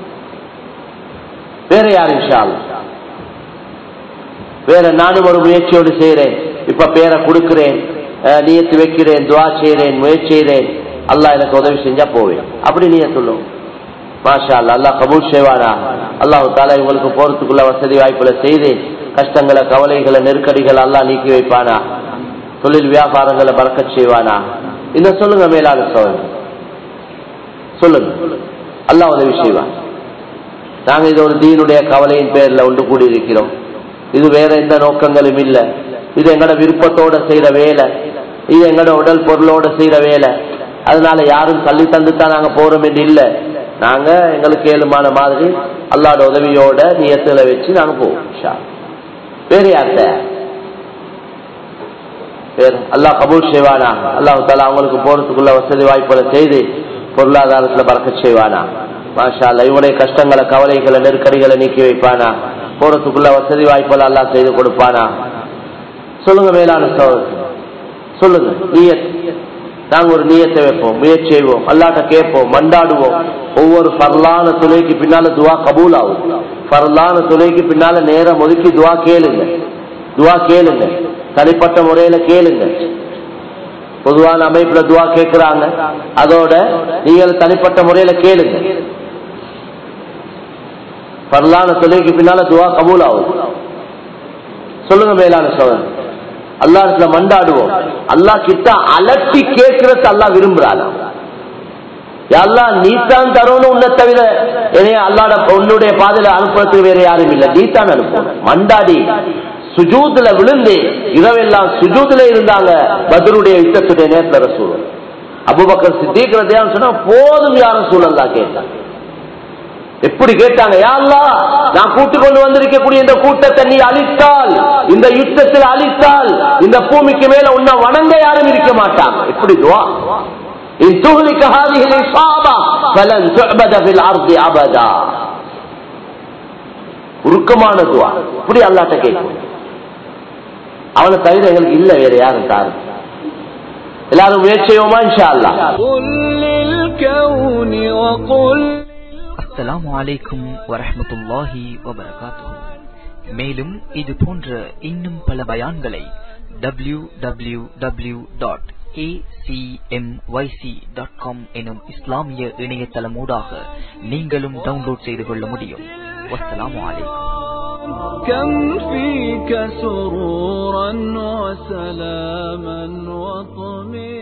வேற யார் இன்ஷா அல்லாஹ்? வேற நானும் ஒரு முயற்சியோடு செய்யறேன் இப்ப பேரை கொடுக்கிறேன் அஹ், நியத்து வைக்கிறேன் துவா செய்யறேன் முயற்சி செய்யறேன் அல்லாஹ் எனக்கு உதவி செஞ்சா போவேன் அப்படி நீங்க சொல்லும் மாஷா அல்லா அல்லாஹ் கபூல் செய்வானா அல்லாஹ் தாலா இவங்களுக்கு போறதுக்குள்ள வசதி வாய்ப்புல செய்து கஷ்டங்களை கவலைகளை நெருக்கடிகளை அல்லாஹ் நீக்கி வைப்பானா தொழில் வியாபாரங்களை பறக்கச் செய்வானா இன்னும் சொல்லுங்க மேலான சோழன் சொல்லுங்க அல்லாஹ் உதவி செய்வான் நாங்க இது ஒரு தீனுடைய கவலையின் பேர்ல ஒன்று கூடி இருக்கிறோம் இது வேற எந்த நோக்கங்களும் இல்ல இது எங்கட விருப்பத்தோட செய்யற வேலை இது எங்களோட உடல் பொருளோட செய்யற வேலை அதனால யாரும் தள்ளி தந்துத்தான் நாங்க போறோம் என்று இல்லை நாங்க எங்களுக்கு ஏழுமான மாதிரி அல்லாட உதவியோட நியத்துல வச்சு நாங்க போவோம் இன்ஷா அல்லாஹ். வேற யார்கிட்ட வேற அல்லாஹ் கபூல் செய்வானா அல்லாஹ் தாலா அவங்களுக்கு போறதுக்குள்ள வசதி வாய்ப்புகளை செய்து பொருளாதாரத்துல பறக்க செய்வானா மாஷா அல்லாஹ் இவனுடைய கஷ்டங்களை கவலைகளை நெருக்கடிகளை நீக்கி வைப்பானா போறதுக்குள்ள வசதி வாய்ப்புகளை அல்லாஹ் செய்து கொடுப்பானா சொல்லுங்க மேலான சோதரர் சொல்லுங்க நீயத் நாங்க ஒரு நீயத்தை வைப்போம் முயற்சி செய்வோம் அல்லாட்ட கேட்போம் மண்டாடுவோம் ஒவ்வொரு பரலான துணைக்கு பின்னால துவா கபூல் ஆகும் பரலான துணைக்கு பின்னால நேரம் ஒதுக்கி துவா கேளுங்க துவா கேளுங்க தனிப்பட்ட முறையில கேளுங்க பொதுவான அமைப்புல துவா கேட்கிறாங்க அதோட நீங்கள் தனிப்பட்ட முறையில கேளுங்க பரலான துணைக்கு பின்னால துவா கபூல் ஆகும் சொல்லுங்க மேலான சோதரர் அல்லா இடத்துல மண்டாடுவோம் அல்லா கிட்ட அலட்டி கேட்கறது அல்லா விரும்புறாள் அல்லா நீத்தான் தரணும் உன்னை தவிர என்னைய அல்லாட உன்னுடைய பாதையில அனுப்புறதுக்கு வேற யாரும் இல்லை நீத்தான் அனுப்பணும் மண்டாடி சுஜூதுல விழுந்து இரவெல்லாம் சுஜூதுல இருந்தாங்க பதருடைய யுத்தத்துடைய நேரத்துல ரசூல் அபுபக்கர் சித்திக்கிறதையான்னு சொன்னா போதும் யாரும் சூழல்லா கேட்டாங்க எப்படி கேட்டாங்க யாழ்லா நான் கூட்டு கொண்டு வந்திருக்கக்கூடிய இந்த கூட்டத்தை நீ அழித்தால் இந்த யுத்தத்தில் அழித்தால் இந்த பூமிக்கு மேல உன்னை வணங்க யாரும் இருக்க மாட்டாங்க எப்படி துவா إن تهلك هذه الإصابة فلن تعبد في الأرض أبدا உருக்கமான துவா இப்படி அல்லாட்ட கேட்கும் அவனை தவிர எங்களுக்கு இல்ல வேற யாரும் தாரு எல்லாரும் முயற்சி செய்வோமா இன்ஷா அல்லாஹ் قل للكون وقل அஸ்ஸலாமு அலைக்கும் வரஹ்மத்துல்லாஹி வபரகாத்துஹு மேலும் இது போன்ற இன்னும் பல பயான்களை W W W dot dot com எனும் இஸ்லாமிய இணையதளமூடாக நீங்களும் டவுன்லோட் செய்து கொள்ள முடியும் வஸ்ஸலாமு அலைக்கும் كم فيك سرورا وسلاما وطمئنا